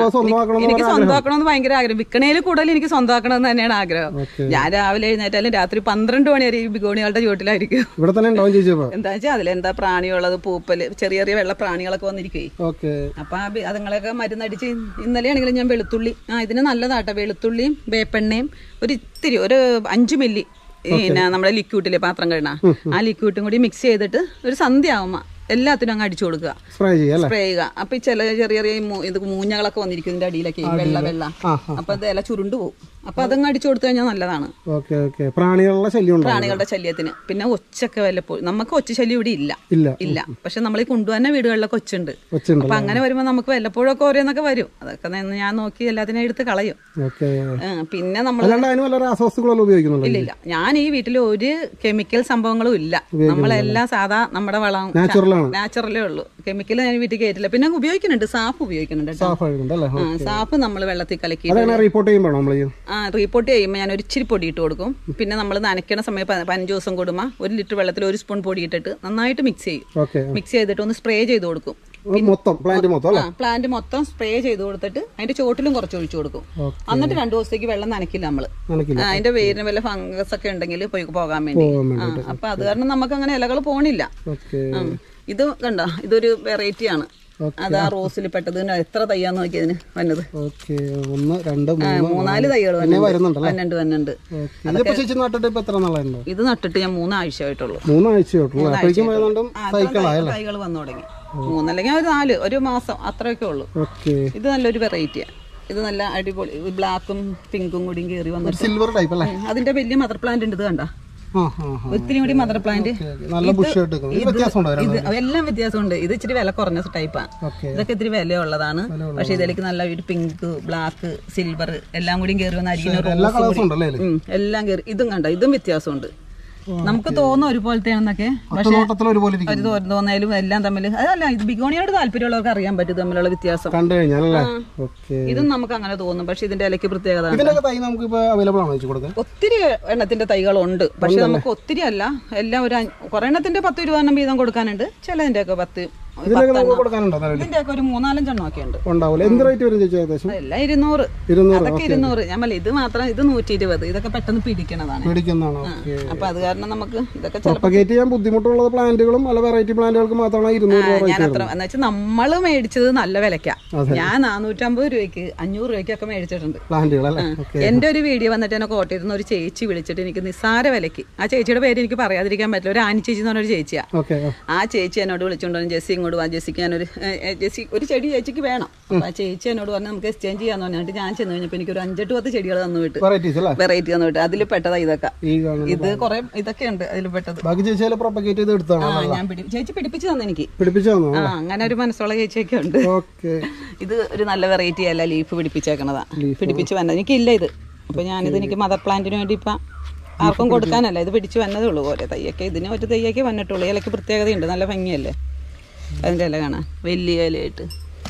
ഇപ്പൊ സ്വന്തമാക്കണം എന്ന് എനിക്ക് പറഞ്ഞ സ്വന്തമാക്കണമെന്ന് ഭയങ്കര ആഗ്രഹം വിൽക്കണേൽ കൂടുതൽ എനിക്ക് സ്വന്തമാക്കണമെന്ന് തന്നെയാണ് ആഗ്രഹം ഓക്കെ ഞാൻ രാവിലെ എഴുന്നേറ്റാലും രാത്രി പന്ത്രണ്ട് മണി വരെ ഈ ബിഗോണികളുടെ ചുവട്ടിലായിരിക്കും ഇവിടെ തന്നെ ഉണ്ടാവും ചേച്ചി അപ്പൊ എന്താ വെച്ചാൽ അതിലെന്താ പ്രാണിയുള്ളത് പൂപ്പല് ചെറിയ ചെറിയ വെള്ള പ്രാണികളൊക്കെ വന്നിരിക്കുവേ ഓക്കെ അപ്പൊ ആ ബി- അതുങ്ങളൊക്കെ മരുന്നടിച്ച് ഇന്നലെയാണെങ്കിലും ഞാൻ വെളുത്തുള്ളി ആ ഇതിന് നല്ലതാട്ടോ വെളുത്തുള്ളിയും വേപ്പെണ്ണയും ഒരു ഇത്തിരി ഒരു അഞ്ചു മില്ലി പിന്നെ നമ്മുടെ ലിക്വിഡിലെ പാത്രം കഴുകണ ആ ലിക്വിഡും കൂടി മിക്സ് ചെയ്തിട്ട് ഒരു സന്ധ്യ ആവുമ്പോ എല്ലാത്തിനും അങ്ങ് അടിച്ചു കൊടുക്കുക സ്പ്രേ ചെയ്യാം അല്ലേ സ്പ്രേ ചെയ്യുക അപ്പൊ ഈ ചില ചെറിയ ചെറിയ ഈ മൂ- ഇത് മൂഞ്ഞകളൊക്കെ വന്നിരിക്കും ഇതിന്റെ അടിയിലൊക്കെ ഈ വെള്ള വെള്ള ആ അപ്പൊ അത് ഇല ചുരുണ്ടു പോകും അപ്പൊ അതങ്ങ് അടിച്ചു കൊടുത്തു കഴിഞ്ഞാൽ നല്ലതാണ് ഓക്കെ ഓക്കെ പ്രാണികളുടെ ശല്യം ഉണ്ടോ പ്രാണികളുടെ ശല്യത്തിന് പിന്നെ ഒച്ചൊക്കെ വല്ലപ്പോഴും നമുക്ക് ഒച്ച ശല്യം ഇവിടെ ഇല്ല ഇല്ല ഇല്ല പക്ഷെ നമ്മൾ ഈ കൊണ്ടുവന്ന വീടുകളിലൊക്കെ ഒച്ചുണ്ട് ഒച്ചുണ്ട് അപ്പൊ അങ്ങനെ വരുമ്പോ നമുക്ക് വല്ലപ്പോഴൊക്കെ ഓരോന്നൊക്കെ വരും അതൊക്കെ ന- ഞാൻ നോക്കി എല്ലാത്തിനും എടുത്ത് കളയും ഓക്കെ ആ, പിന്നെ നമ്മൾ അല്ലാണ്ട് അതിന് വല്ല രാസവസ്തുക്കളെല്ലാം ഉപയോഗിക്കുന്നുണ്ടോ ഇല്ല ഇല്ല ഞാൻ ഈ വീട്ടിൽ ഒരു കെമിക്കൽ സംഭവങ്ങളും ഇല്ല നമ്മളെല്ലാം സാധാ നമ്മുടെ വളം നാച്ചുറലാണ് നാച്ചുറലേ ഉള്ളൂ കെമിക്കൽ ഞാൻ വീട്ടിൽ കയറ്റില്ല പിന്നെ ഉപയോഗിക്കുന്നുണ്ട് സാഫ് ഉപയോഗിക്കുന്നുണ്ട് കേട്ടോ സാഫ് ആയിട്ടുണ്ട് അല്ലേ ആ, സാഫ് നമ്മൾ വെള്ളത്തിൽ കലക്കി അതെങ്ങനെ റിപ്പോർട്ട് ചെയ്യുമ്പോഴോ നമ്മൾ ആ റിപ്പോർട്ട് ചെയ്യുമ്പോൾ ഞാൻ ഒരു ഇച്ചിരി പൊടി ഇട്ട് കൊടുക്കും പിന്നെ നമ്മൾ നനയ്ക്കണ സമയം പ- പതിനഞ്ച് ദിവസം കൂടുമ്പോൾ ഒരു ലിറ്റർ വെള്ളത്തിൽ ഒരു സ്പൂൺ പൊടി ഇട്ടിട്ട് നന്നായിട്ട് മിക്സ് ചെയ്യും ഓക്കെ മിക്സ് ചെയ്തിട്ട് ഒന്ന് സ്പ്രേ ചെയ്ത് കൊടുക്കും മൊത്തം പ്ലാന്റ് മൊത്തം അല്ലേ ആ പ്ലാന്റ് മൊത്തം സ്പ്രേ ചെയ്ത് കൊടുത്തിട്ട് അതിന്റെ ചോട്ടിലും കുറച്ച് ഒഴിച്ചു കൊടുക്കും ഓക്കെ എന്നിട്ട് രണ്ടു ദിവസത്തേക്ക് വെള്ളം നനയ്ക്കില്ല നമ്മള് നനക്കില്ല ആ, അതിന്റെ വേരിന് വല്ല ഫംഗസ് ഒക്കെ ഉണ്ടെങ്കിൽ പോയി പോകാൻ വേണ്ടി പോകാൻ ആ, അപ്പൊ അത് കാരണം നമുക്ക് അങ്ങനെ ഇലകൾ പോണില്ല ഓക്കെ ഉം. ഇത് കണ്ട ഇതൊരു വെറൈറ്റി ആണ് ഓക്കെ. അത് ആ റോസിൽ പെട്ടത് ഇതിന് എത്ര തയ്യാന്ന് നോക്കിയതിന് വന്നത് ഓക്കെ ഒന്ന് രണ്ട് ആ, മൂന്ന് മൂന്നാല് തൈകൾ പിന്നെ വരുന്നുണ്ടല്ലേ വന്നുണ്ട് വന്നുണ്ട് ഓക്കെ ഇതിപ്പോ ചേച്ചി നട്ടിട്ട് ഇപ്പൊ എത്ര നാളുണ്ടോ ഇത് നട്ടിട്ട് ഞാൻ മൂന്നാഴ്ച ആയിട്ടുള്ളൂ മൂന്നാഴ്ചയോട്ടുള്ളൂ അപ്പോഴേക്കും വരുന്നുണ്ടും സൈക്കിളായല്ലേ തൈകൾ വന്നു തുടങ്ങി മൂന്നല്ലെങ്കിൽ ഒരു നാല് ഒരു മാസം അത്രയൊക്കെ ഉള്ളൂ ഓക്കെ ഇത് നല്ലൊരു വെറൈറ്റിയാ ഇത് നല്ല അടിപൊളി ബ്ലാക്കും പിങ്കും കൂടിയും കയറി വന്നിട്ട് സിൽവർ ടൈപ്പ് അല്ലേ ഉം, അതിന്റെ വലിയ മദർ പ്ലാന്റ് ഉണ്ട് ഇത് കണ്ട ആ ആ ആ ഒത്തിരി കൂടി മദർ പ്ലാന്റ് നല്ല ബുഷ് എടുക്കുന്നത് ഇത് വ്യത്യാസമുണ്ടോ ഇത് എല്ലാം വ്യത്യാസമുണ്ട് ഇത് ഇച്ചിരി വില കുറഞ്ഞ ടൈപ്പാണ് ഓക്കെ ഇതൊക്കെ ഇത്തിരി വിലയുള്ളതാണ് പക്ഷെ ഇതിലേക്ക് നല്ല ഒരു പിങ്ക് ബ്ലാക്ക് സിൽവർ എല്ലാം കൂടി കയറി വന്ന അരികിന് എല്ലാ റോസ് കളേഴ്സും ഉണ്ടല്ലേ ഇതില്? ഉം, എല്ലാം കയറി ഇതും കണ്ട ഇതും വ്യത്യാസമുണ്ട് നമുക്ക് തോന്നും ഒരുപോലത്തെയാണെന്നൊക്കെ ഒറ്റ നോട്ടത്തിൽ ഒരുപോലെ ഇരിക്കും ഒരു തോന്നുന്ന തോന്നലും എല്ലാം തമ്മിൽ അതല്ല ഇത് ബിഗോണിയോട് താല്പര്യമുള്ളവർക്ക് അറിയാൻ പറ്റും തമ്മിലുള്ള വ്യത്യാസം കണ്ടു കഴിഞ്ഞാലല്ലേ ഓക്കെ ഇതും നമുക്ക് അങ്ങനെ തോന്നും പക്ഷെ ഇതിന്റെ ഇലയ്ക്ക് പ്രത്യേകത ഉണ്ട്. ഇതിനൊക്കെ തൈ നമുക്ക് ഇപ്പൊ അവൈലബിൾ ആണോ വെച്ച് കൊടുക്കാൻ ഒത്തിരി എണ്ണത്തിന്റെ തൈകളുണ്ട് പക്ഷെ നമുക്ക് ഒത്തിരി അല്ല എല്ലാം ഒരു അഞ്ച്- കുറെ എണ്ണത്തിന്റെ പത്ത് ഇരുപതെണ്ണം വീതം കൊടുക്കാനുണ്ട് ചിലതിന്റെ ഒക്കെ പത്ത് ഇതിനൊക്കെ നമുക്ക് കൊടുക്കാനുണ്ടോ നിലവിൽ ഇതിന്റെ ഒക്കെ ഒരു മൂന്നാലഞ്ചെണ്ണം ഒക്കെ ഉണ്ട് ഉണ്ടാവില്ല എന്ത് റേറ്റ് വരും ചേച്ചി ഏകദേശം എല്ലാം ഇരുന്നൂറ് ഇരുന്നൂറ് അതൊക്കെ ഇരുന്നൂറ് ഞാൻ പറയില്ല ഇത് മാത്രം ഇത് നൂറ്റി ഇരുപത് ഇതൊക്കെ പെട്ടെന്ന് പിടിക്കണതാണ് മേടിക്കുന്നതാണോ ഓക്കെ അപ്പൊ അത് കാരണം നമുക്ക് ഇതൊക്കെ ചില പ്രൊപ്പഗേറ്റ് ചെയ്യാൻ ബുദ്ധിമുട്ടുള്ള പ്ലാന്റുകളും പല വെറൈറ്റി പ്ലാന്റുകൾക്ക് മാത്രമാണ് ഇരുന്നൂറ് രൂപ ഞാൻ അത്ര എന്ന് വെച്ചാൽ നമ്മള് മേടിച്ചത് നല്ല വിലക്കാ ഞാൻ നാനൂറ്റമ്പത് രൂപയ്ക്ക് അഞ്ഞൂറ് രൂപയ്ക്കൊക്കെ മേടിച്ചിട്ടുണ്ട് പ്ലാന്റുകൾ അല്ലേ ഓക്കെ എന്റെ ഒരു വീഡിയോ വന്നിട്ട് എന്നെ കോട്ടയത്ത് നിന്ന് ഒരു ചേച്ചി വിളിച്ചിട്ട് എനിക്ക് നിസ്സാര വിലക്ക് ആ ചേച്ചിയുടെ പേര് എനിക്ക് പറയാതിരിക്കാൻ പറ്റില്ല ഒരു ആനി ചേച്ചി എന്ന് പറഞ്ഞൊരു ചേച്ചിയാ ഓക്കെ ആ ചേച്ചി എന്നോട് വിളിച്ചുകൊണ്ട് പറഞ്ഞു, ജെസ്സി ഇങ്ങോട്ട് വാ ജെസ്സിക്ക് ഞാനൊരു ഏ, ഏ, ജെസ്സി ഒരു ചെടി ചേച്ചിക്ക് വേണം അപ്പൊ ആ ചേച്ചി എന്നോട് പറഞ്ഞു നമുക്ക് എക്സ്ചേഞ്ച് ചെയ്യാന്ന് പറഞ്ഞിട്ട് ഞാൻ ചെന്ന് കഴിഞ്ഞപ്പോൾ എനിക്ക് ഒരു അഞ്ചെട്ട് പത്ത് ചെടികൾ തന്നു വിട്ട് വെറൈറ്റീസ് അല്ലേ വെറൈറ്റി തന്നു വിട്ട് അതിൽ പെട്ടതാ ഇതൊക്കെ ഈ കാണുന്നത് ഇത് കുറെ ഇതൊക്കെ ഉണ്ട് അതിൽ പെട്ടത് ബാക്കി ചേച്ചിയാൽ പ്രൊപ്പഗേറ്റ് ചെയ്ത് എടുത്താണോ ആ ഞാൻ പിടി ചേച്ചി പിടിപ്പിച്ചു തന്നെ എനിക്ക് പിടിപ്പിച്ചു തന്നോ ആ അങ്ങനെ ഒരു മനസ്സുള്ള ചേച്ചിയൊക്കെ ഉണ്ട് ഓക്കെ ഇത് ഒരു നല്ല വെറൈറ്റി അല്ല ലീഫ് പിടിപ്പിച്ചേക്കണതാ പിടിപ്പിച്ച് വന്നത് എനിക്കില്ല ഇത് അപ്പൊ ഞാനിത് എനിക്ക് മദർ പ്ലാന്റിന് വേണ്ടി ഇപ്പം ആർക്കും കൊടുക്കാനല്ല ഇത് പിടിച്ച് വന്നതേ ഉള്ളൂ ഓരോ തയ്യൊക്കെ ഇതിന് ഒരു തയ്യൊക്കെ വന്നിട്ടുള്ളൂ ഇലക്ക് പ്രത്യേകതയുണ്ട് നല്ല ഭംഗിയല്ലേ അതിൻ്റെ ഇല കാണാൻ വലിയ ഇലയായിട്ട്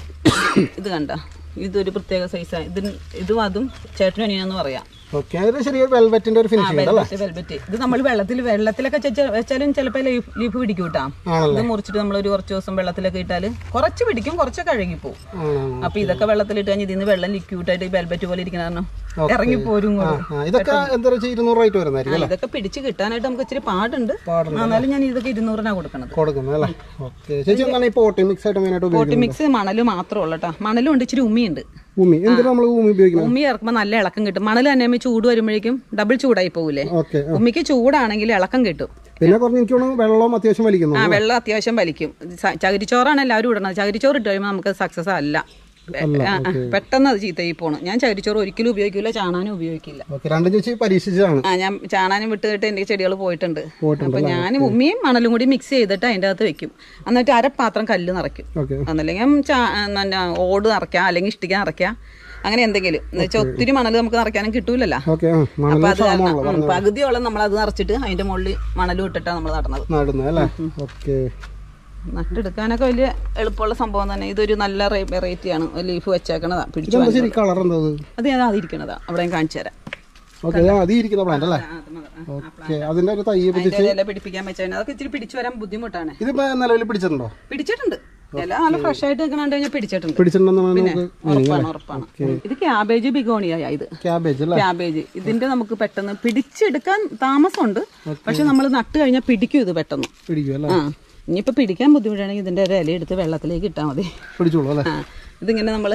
ഇത് കണ്ട ഇതൊരു പ്രത്യേക സൈസാണ് ഇതിന് ഇതും അതും ചേട്ടനും അനിയാന്ന് പറയാം ഓക്കെ അതിന് ശരിക്കും വെൽവെറ്റിന്റെ ഒരു ഫിനിഷിംഗ് ഉണ്ട് അല്ലേ വെൽവെറ്റ് വെൽവെറ്റ് ഇത് നമ്മൾ വെള്ളത്തിൽ വെള്ളത്തിലൊക്കെ ചെച്ച- വെച്ചാലും ചിലപ്പോൾ ലീഫ് ലീഫ് പിടിക്കും കേട്ടാ ആണല്ലേ ഇത് മുറിച്ചിട്ട് നമ്മൾ ഒരു കുറച്ച് ദിവസം വെള്ളത്തിലൊക്കെ ഇട്ടാൽ കുറച്ച് പിടിക്കും കുറച്ചൊക്കെ അഴുകി പോകും ആണോ അപ്പൊ ഇതൊക്കെ വെള്ളത്തിലിട്ട് കഴിഞ്ഞ് ഇതിന്ന് വെള്ളം ലിക്വിഡ് ആയിട്ട് വെൽവെറ്റ് പോലെ ഇരിക്കുന്ന കാരണം ഇറങ്ങി പോരും ആ ഇങ്ങോട്ട്. ആ, ഇതൊക്കെ എന്താ വെച്ചാൽ ഇരുന്നൂറ് റേറ്റ് വരുന്നതായിരിക്കും ആ, ഇതൊക്കെ പിടിച്ച് കിട്ടാനായിട്ട് നമുക്ക് ഇച്ചിരി പാടുണ്ട് പാടുണ്ട് എന്നാലും ഞാൻ ഇതൊക്കെ ഇരുന്നൂറിനാ കൊടുക്കണത് കൊടുക്കുന്നത് അല്ലേ ഓക്കെ ചേച്ചി എന്താണ് ഈ പോട്ടി മിക്സ് ആയിട്ട് മെയിനായിട്ട് പോട്ടി ഉപയോഗിക്കുന്നത് മിക്സ് മണല് മാത്രമേ ഉള്ളൂ കേട്ടോ മണലും ഉണ്ട് ഇച്ചിരി ഉമ്മിയുണ്ട് ഭൂമി എന്തിനാ നമ്മൾ ഭൂമി ഉപയോഗിക്കുന്നത് ഉമ്മി ഇറക്കുമ്പോൾ നല്ല ഇളക്കം കിട്ടും മണൽ തന്നെ ആകുമ്പോൾ ചൂട് വരുമ്പോഴേക്കും ഡബിൾ ചൂടായി പോകൂലേ ഓക്കെ ഉമ്മിക്ക് ചൂടാണെങ്കിൽ ഇളക്കം കിട്ടും പിന്നെ കുറഞ്ഞ് എനിക്ക് തോന്നുന്നു വെള്ളം അത്യാവശ്യം വലിക്കുന്നു ആ വെള്ളം അത്യാവശ്യം വലിക്കും ച- ചകിരിച്ചോറാണ് എല്ലാവരും ഇടണത് ചകിരിച്ചോറ് ഇട്ട് കഴിയുമ്പോൾ നമുക്ക് സക്സസ് അല്ല ആ, ആ, പെട്ടെന്ന് അത് ചീത്തയായി പോണു ഞാൻ ചകിരിച്ചോറ് ഒരിക്കലും ഉപയോഗിക്കില്ല ചാണാനും ഉപയോഗിക്കില്ല ഓക്കെ രണ്ടും ചേച്ചി പരീക്ഷിച്ചതാണ് ആ ഞാൻ ചാണാനും വിട്ടിട്ട് എൻ്റെ ചെടികൾ പോയിട്ടുണ്ട് പോയിട്ടുണ്ട് അപ്പൊ ഞാൻ ഉമ്മിയും മണലും കൂടി മിക്സ് ചെയ്തിട്ട് അതിൻ്റെ അകത്ത് വെക്കും എന്നിട്ട് അരപ്പാത്രം കല്ല് നിറയ്ക്കും ഓക്കെ ഒന്നല്ലെങ്കിൽ ചാ- പിന്നെ ഓട് നിറയ്ക്കാം അല്ലെങ്കിൽ ഇഷ്ടിക നിറയ്ക്കാം അങ്ങനെ എന്തെങ്കിലും എന്ന് വെച്ചാൽ ഒത്തിരി മണൽ നമുക്ക് നിറയ്ക്കാനും കിട്ടൂലല്ലോ ഓക്കെ ആ അപ്പൊ മണലിന് അത് കാരണം ക്ഷാമമാണല്ലോ ഉം, പകുതിയോളം നമ്മൾ അത് നിറച്ചിട്ട് അതിന്റെ മുകളിൽ മണലും ഇട്ടിട്ടാണ് നമ്മൾ നടന്നത് നടുന്നത് അല്ലേ ഓക്കെ നട്ടെടുക്കാനൊക്കെ വലിയ എളുപ്പമുള്ള സംഭവം തന്നെ ഇതൊരു നല്ല വെറൈറ്റിയാണ് ലീഫ് വെച്ചേക്കണതാ പിടിച്ചു ഇതെന്താ ശരി കളർ എന്താ അത് അത് ഞാൻ അതിരിക്കണതാ അവിടെ ഞാൻ കാണിച്ചു തരാം ഓക്കെ അത് ഇരിക്കുന്ന പ്ലാന്റ് അല്ലേ ആ, അത് മതി. ആ. ഓക്കെ അതിന്റെ ഒരു തയ്യെ പറ്റി അതിന്റെ ഇല പിടിപ്പിക്കാൻ വെച്ചാൽ അതൊക്കെ ഇച്ചിരി പിടിച്ചു വരാൻ ബുദ്ധിമുട്ടാണ് ഇതിപ്പോ നിലവിൽ പിടിച്ചിട്ടുണ്ടോ പിടിച്ചിട്ടുണ്ട് ഇല നല്ല ഫ്രഷ് ആയിട്ട് നിൽക്കണ കഴിഞ്ഞാൽ പിടിച്ചിട്ടുണ്ട് പിടിച്ചിട്ടുണ്ടെന്നാണ് പിന്നെ നമുക്ക് ഉറപ്പാണ് ഉറപ്പാണ് ഇത് ക്യാബേജ് ബിഗോണിയ ഇത് ക്യാബേജ് അല്ലേ ക്യാബേജ് ഇതിന്റെ നമുക്ക് പെട്ടെന്ന് പിടിച്ചെടുക്കാൻ താമസമുണ്ട് പക്ഷെ നമ്മൾ നട്ട് കഴിഞ്ഞാൽ പിടിക്കും ഇത് പെട്ടെന്ന് പിടിക്കും അല്ലേ ആ ഇനിയിപ്പോ പിടിക്കാൻ ബുദ്ധിമുട്ടാണെങ്കിൽ ഇതിന്റെ ഒരു ഇല എടുത്ത് വെള്ളത്തിലേക്ക് ഇട്ടാൽ മതി പിടിച്ചോളൂ അല്ലേ ആ ഇതിങ്ങനെ നമ്മൾ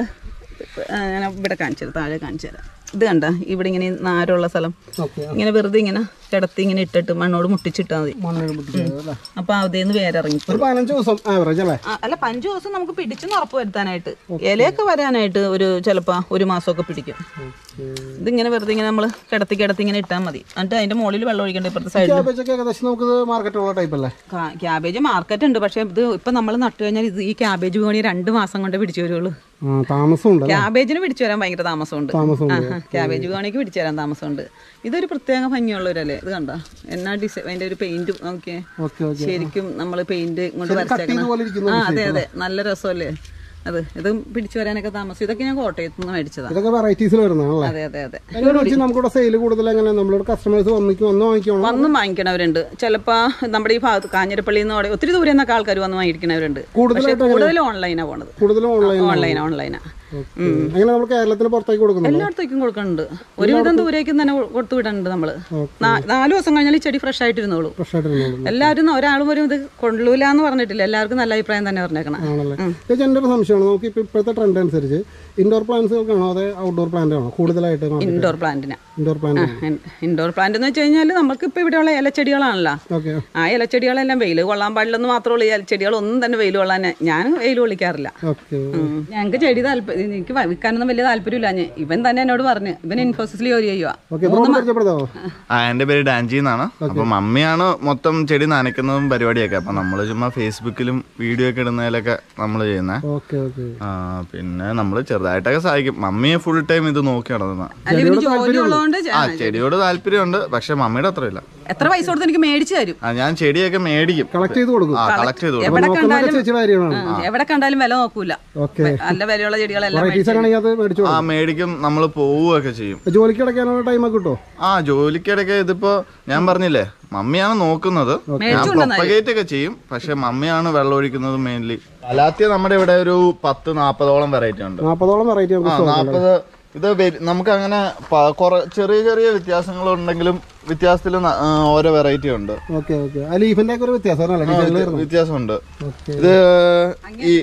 ഇവിടെ കാണിച്ചു തരാം താഴെ കാണിച്ചു തരാം ഇത് കണ്ട ഇവിടെ ഇങ്ങനെ ഈ നാരുള്ള സ്ഥലം ഓക്കെ ഇങ്ങനെ വെറുതെ ഇങ്ങനെ കിടത്തി ഇങ്ങനെ ഇട്ടിട്ട് മണ്ണോട് മുട്ടിച്ചിട്ടാൽ മതി മണ്ണിൽ പിടിച്ചത് അല്ലേ അപ്പൊ അതേന്ന് വേരിറങ്ങി ഒരു പതിനഞ്ച് ദിവസം ആവറേജ് അല്ലേ ആ, അല്ല പഞ്ചു ദിവസം നമുക്ക് പിടിച്ചെന്ന് ഉറപ്പ് വരുത്താനായിട്ട് ഇലയൊക്കെ വരാനായിട്ട് ഒരു ചിലപ്പോ ഒരു മാസമൊക്കെ പിടിക്കും ഇതിങ്ങനെ വെറുതെ ഇങ്ങനെ നമ്മൾ കിടത്തി കിടത്തി ഇങ്ങനെ ഇട്ടാൽ മതി എന്നിട്ട് അതിന്റെ മുകളിൽ വെള്ളം ഒഴിക്കേണ്ട ഇപ്പുറത്തെ സൈഡിൽ ക്യാബേജ് ഒക്കെ ഏകദേശം നമുക്ക് മാർക്കറ്റുള്ള ടൈപ്പ് അല്ലേ ക്യാബേജ് മാർക്കറ്റ് ഉണ്ട് പക്ഷെ ഇത് ഇപ്പൊ നമ്മൾ നട്ടു കഴിഞ്ഞാൽ ഇത് ഈ ക്യാബേജ് വേണി രണ്ട് മാസം കൊണ്ട് പിടിച്ചു വരുള്ളൂ ആ താമസം ഉണ്ട് ക്യാബേജിന് പിടിച്ചു വരാൻ ഭയങ്കര താമസമുണ്ട് താമസം ആഹാ, ക്യാബേജ് വേണിക്ക് പിടിച്ചു തരാൻ താമസമുണ്ട് ഇതൊരു പ്രത്യേക ഭംഗിയുള്ള ഒരു അല്ലേ ഇത് കണ്ട എന്നാ ഡിസൈൻ അതിന്റെ ഒരു പെയിന്റ് നോക്കിയേ ഓക്കെ ഓക്കെ ശരിക്കും നമ്മൾ പെയിന്റ് കൊണ്ട് cut ചെയ്ത പോലെ ഇരിക്കുന്ന വരച്ചേക്കണം ആ അതെ അതെ നല്ല രസമല്ലേ അത് ഇതും പിടിച്ചു വരാനൊക്കെ താമസം ഇതൊക്കെ ഞാൻ കോട്ടയത്ത് നിന്ന് മേടിച്ചതാ ഇതൊക്കെ വെറൈറ്റീസിൽ വരുന്നതാണല്ലേ അതെ അതെ അതെ അതിനെ വെച്ച് നമുക്കിവിടെ സെയിൽ കൂടുതൽ എങ്ങനെ നമ്മളോട് കസ്റ്റമേഴ്സ് വന്നിക്ക് വന്ന് വാങ്ങിക്കണം വന്ന് വാങ്ങിക്കണവരുണ്ട് ചിലപ്പോ നമ്മുടെ ഈ ഭാഗത്ത് കാഞ്ഞിരപ്പള്ളിയിൽ നിന്ന് അവിടെ ഒത്തിരി ദൂരെ നിന്നൊക്കെ ആൾക്കാർ വന്ന് വാങ്ങിക്കണവരുണ്ട് പക്ഷെ കൂടുതലായിട്ട് കൂടുതലും ഓൺലൈനാ പോണത് കൂടുതലും ഓൺലൈൻ ഓൺലൈൻ ഓൺലൈനാ അങ്ങനെ നമ്മൾ കേരളത്തിന് പുറത്തേക്ക് കൊടുക്കുന്നുണ്ട് എല്ലായിടത്തേക്കും കൊടുക്കുന്നുണ്ട് ഒരുവിധം ദൂരേക്കും തന്നെ കൊടുത്തു വിടുന്നുണ്ട് നമ്മള് നാ- നാല് ദിവസം കഴിഞ്ഞാൽ ഈ ചെടി ഫ്രഷ് ആയിട്ടിരുന്നോളൂ ഫ്രഷ് ആയിട്ട് ഇരുന്നോളൂ എല്ലാവരും ഒരാളും ഒരു ഇത് കൊള്ളൂല എന്ന് പറഞ്ഞിട്ടില്ല എല്ലാവർക്കും നല്ല അഭിപ്രായം തന്നെ പറഞ്ഞേക്കണം ആണല്ലേ ചേച്ചി എൻ്റെ ഒരു സംശയമാണ് നമുക്ക് ഇപ്പോൾ ഇപ്പോഴത്തെ ട്രെൻഡ് അനുസരിച്ച് ഇൻഡോർ പ്ലാന്റ്സുകൾക്കാണോ അതോ ഔട്ട്ഡോർ പ്ലാന്റ് ആണോ കൂടുതലായിട്ട് ഇൻഡോർ പ്ലാന്റിന് ഇൻഡോർ പ്ലാന്റ് ഇൻഡോർ പ്ലാന്റ് എന്ന് വെച്ച് കഴിഞ്ഞാൽ നമുക്ക് ഇപ്പൊ ഇവിടെയുള്ള ഇലച്ചെടികളാണല്ലോ ഓക്കെ ആ ഇലച്ചെടികളെല്ലാം വെയിൽ കൊള്ളാൻ പാടില്ലെന്ന് മാത്രമേ ഉള്ളൂ ഈ ഇലച്ചെടികളൊന്നും തന്നെ വെയിൽ കൊള്ളാൻ ഞാൻ വെയിൽ കൊള്ളിക്കാറില്ല ഓക്കെ ഉം. ഞങ്ങൾക്ക് ചെടി താല്പര്യം എനിക്ക് വ- വിൽക്കാനൊന്നും വലിയ താല്പര്യമില്ല ഞാൻ ഇവൻ തന്നെ എന്നോട് പറഞ്ഞു ഇവൻ ഇൻഫോസിസിൽ ജോലി ചെയ്യുക ഓക്കെ ബ്രോ പരിചയപ്പെടുത്താവോ ആ എന്റെ പേര് ഡാൻജി എന്നാണ് അപ്പൊ മമ്മിയാണ് മൊത്തം ചെടി നനയ്ക്കുന്നതും പരിപാടിയൊക്കെ അപ്പൊ നമ്മള് ചുമ്മാ ഫേസ്ബുക്കിലും വീഡിയോ ഒക്കെ ഇടുന്നതിലൊക്കെ നമ്മൾ ചെയ്യുന്നത് ഓക്കെ ഓക്കെ പിന്നെ നമ്മൾ ചെറുതായിട്ടൊക്കെ സഹായിക്കും മമ്മിയെ ഫുൾ ടൈം ഇത് നോക്കി നടന്ന അല്ല ഇവന് ജോലി ഉള്ളതുകൊണ്ട് ചെ- ആ ചെടിയോട് താല്പര്യമുണ്ട് പക്ഷെ മമ്മിയുടെ അത്രയില്ല എത്ര പൈസ കൊടുത്ത് എനിക്ക് മേടിച്ചു തരും ആ ഞാൻ ചെടിയൊക്കെ മേടിക്കും കളക്ട് ചെയ്ത് കൊടുക്കും ആ കളക്ട് ചെയ്തു കൊടുക്കും. എവിടെ നോക്കുന്നതൊക്കെ കണ്ടാലും ചേച്ചിയുടെ കാര്യമാണ് ഉം, എവിടെ കണ്ടാലും വില നോക്കൂല ഓക്കെ നല്ല വിലയുള്ള ചെടികളെല്ലാം വെറൈറ്റീസ് ആണെങ്കിൽ അത് മേടിച്ചു ആ മേടിക്കും നമ്മൾ പോവുകയൊക്കെ ചെയ്യും കൊടുക്കും ജോലിക്ക് അടയ്ക്കാനുള്ള ടൈമൊക്കെ കിട്ടുമോ ആ ജോലിക്കിടയ്ക്ക് ഇതിപ്പോ ഞാൻ പറഞ്ഞില്ലേ മമ്മിയാണ് നോക്കുന്നത് ഞാൻ പ്രൊപ്പഗേറ്റ് ഒക്കെ ചെയ്യും പക്ഷെ മമ്മിയാണ് വെള്ളം ഒഴിക്കുന്നത് മെയിൻലി അലാത്തിയ നമ്മുടെ ഇവിടെ ഒരു പത്ത് നാപ്പതോളം വെറൈറ്റി ഉണ്ട് നാൽപ്പതോളം വെറൈറ്റി ആ നമുക്ക് നാപ്പത് ഇത് വെ- നമുക്ക് അങ്ങനെ പ- കുറെ ചെറിയ ചെറിയ വ്യത്യാസങ്ങളുണ്ടെങ്കിലും വ്യത്യാസത്തിൽ ഓരോ വെറൈറ്റി ഉണ്ട് ഓക്കെ ഓക്കെ ആ ലീഫിന്റെ ഒക്കെ ഒരു വ്യത്യാസം അല്ലേ ഡിസൈനിൽ വരുന്നത് വ്യത്യാസമുണ്ട് ഓക്കെ ഇത് ഈ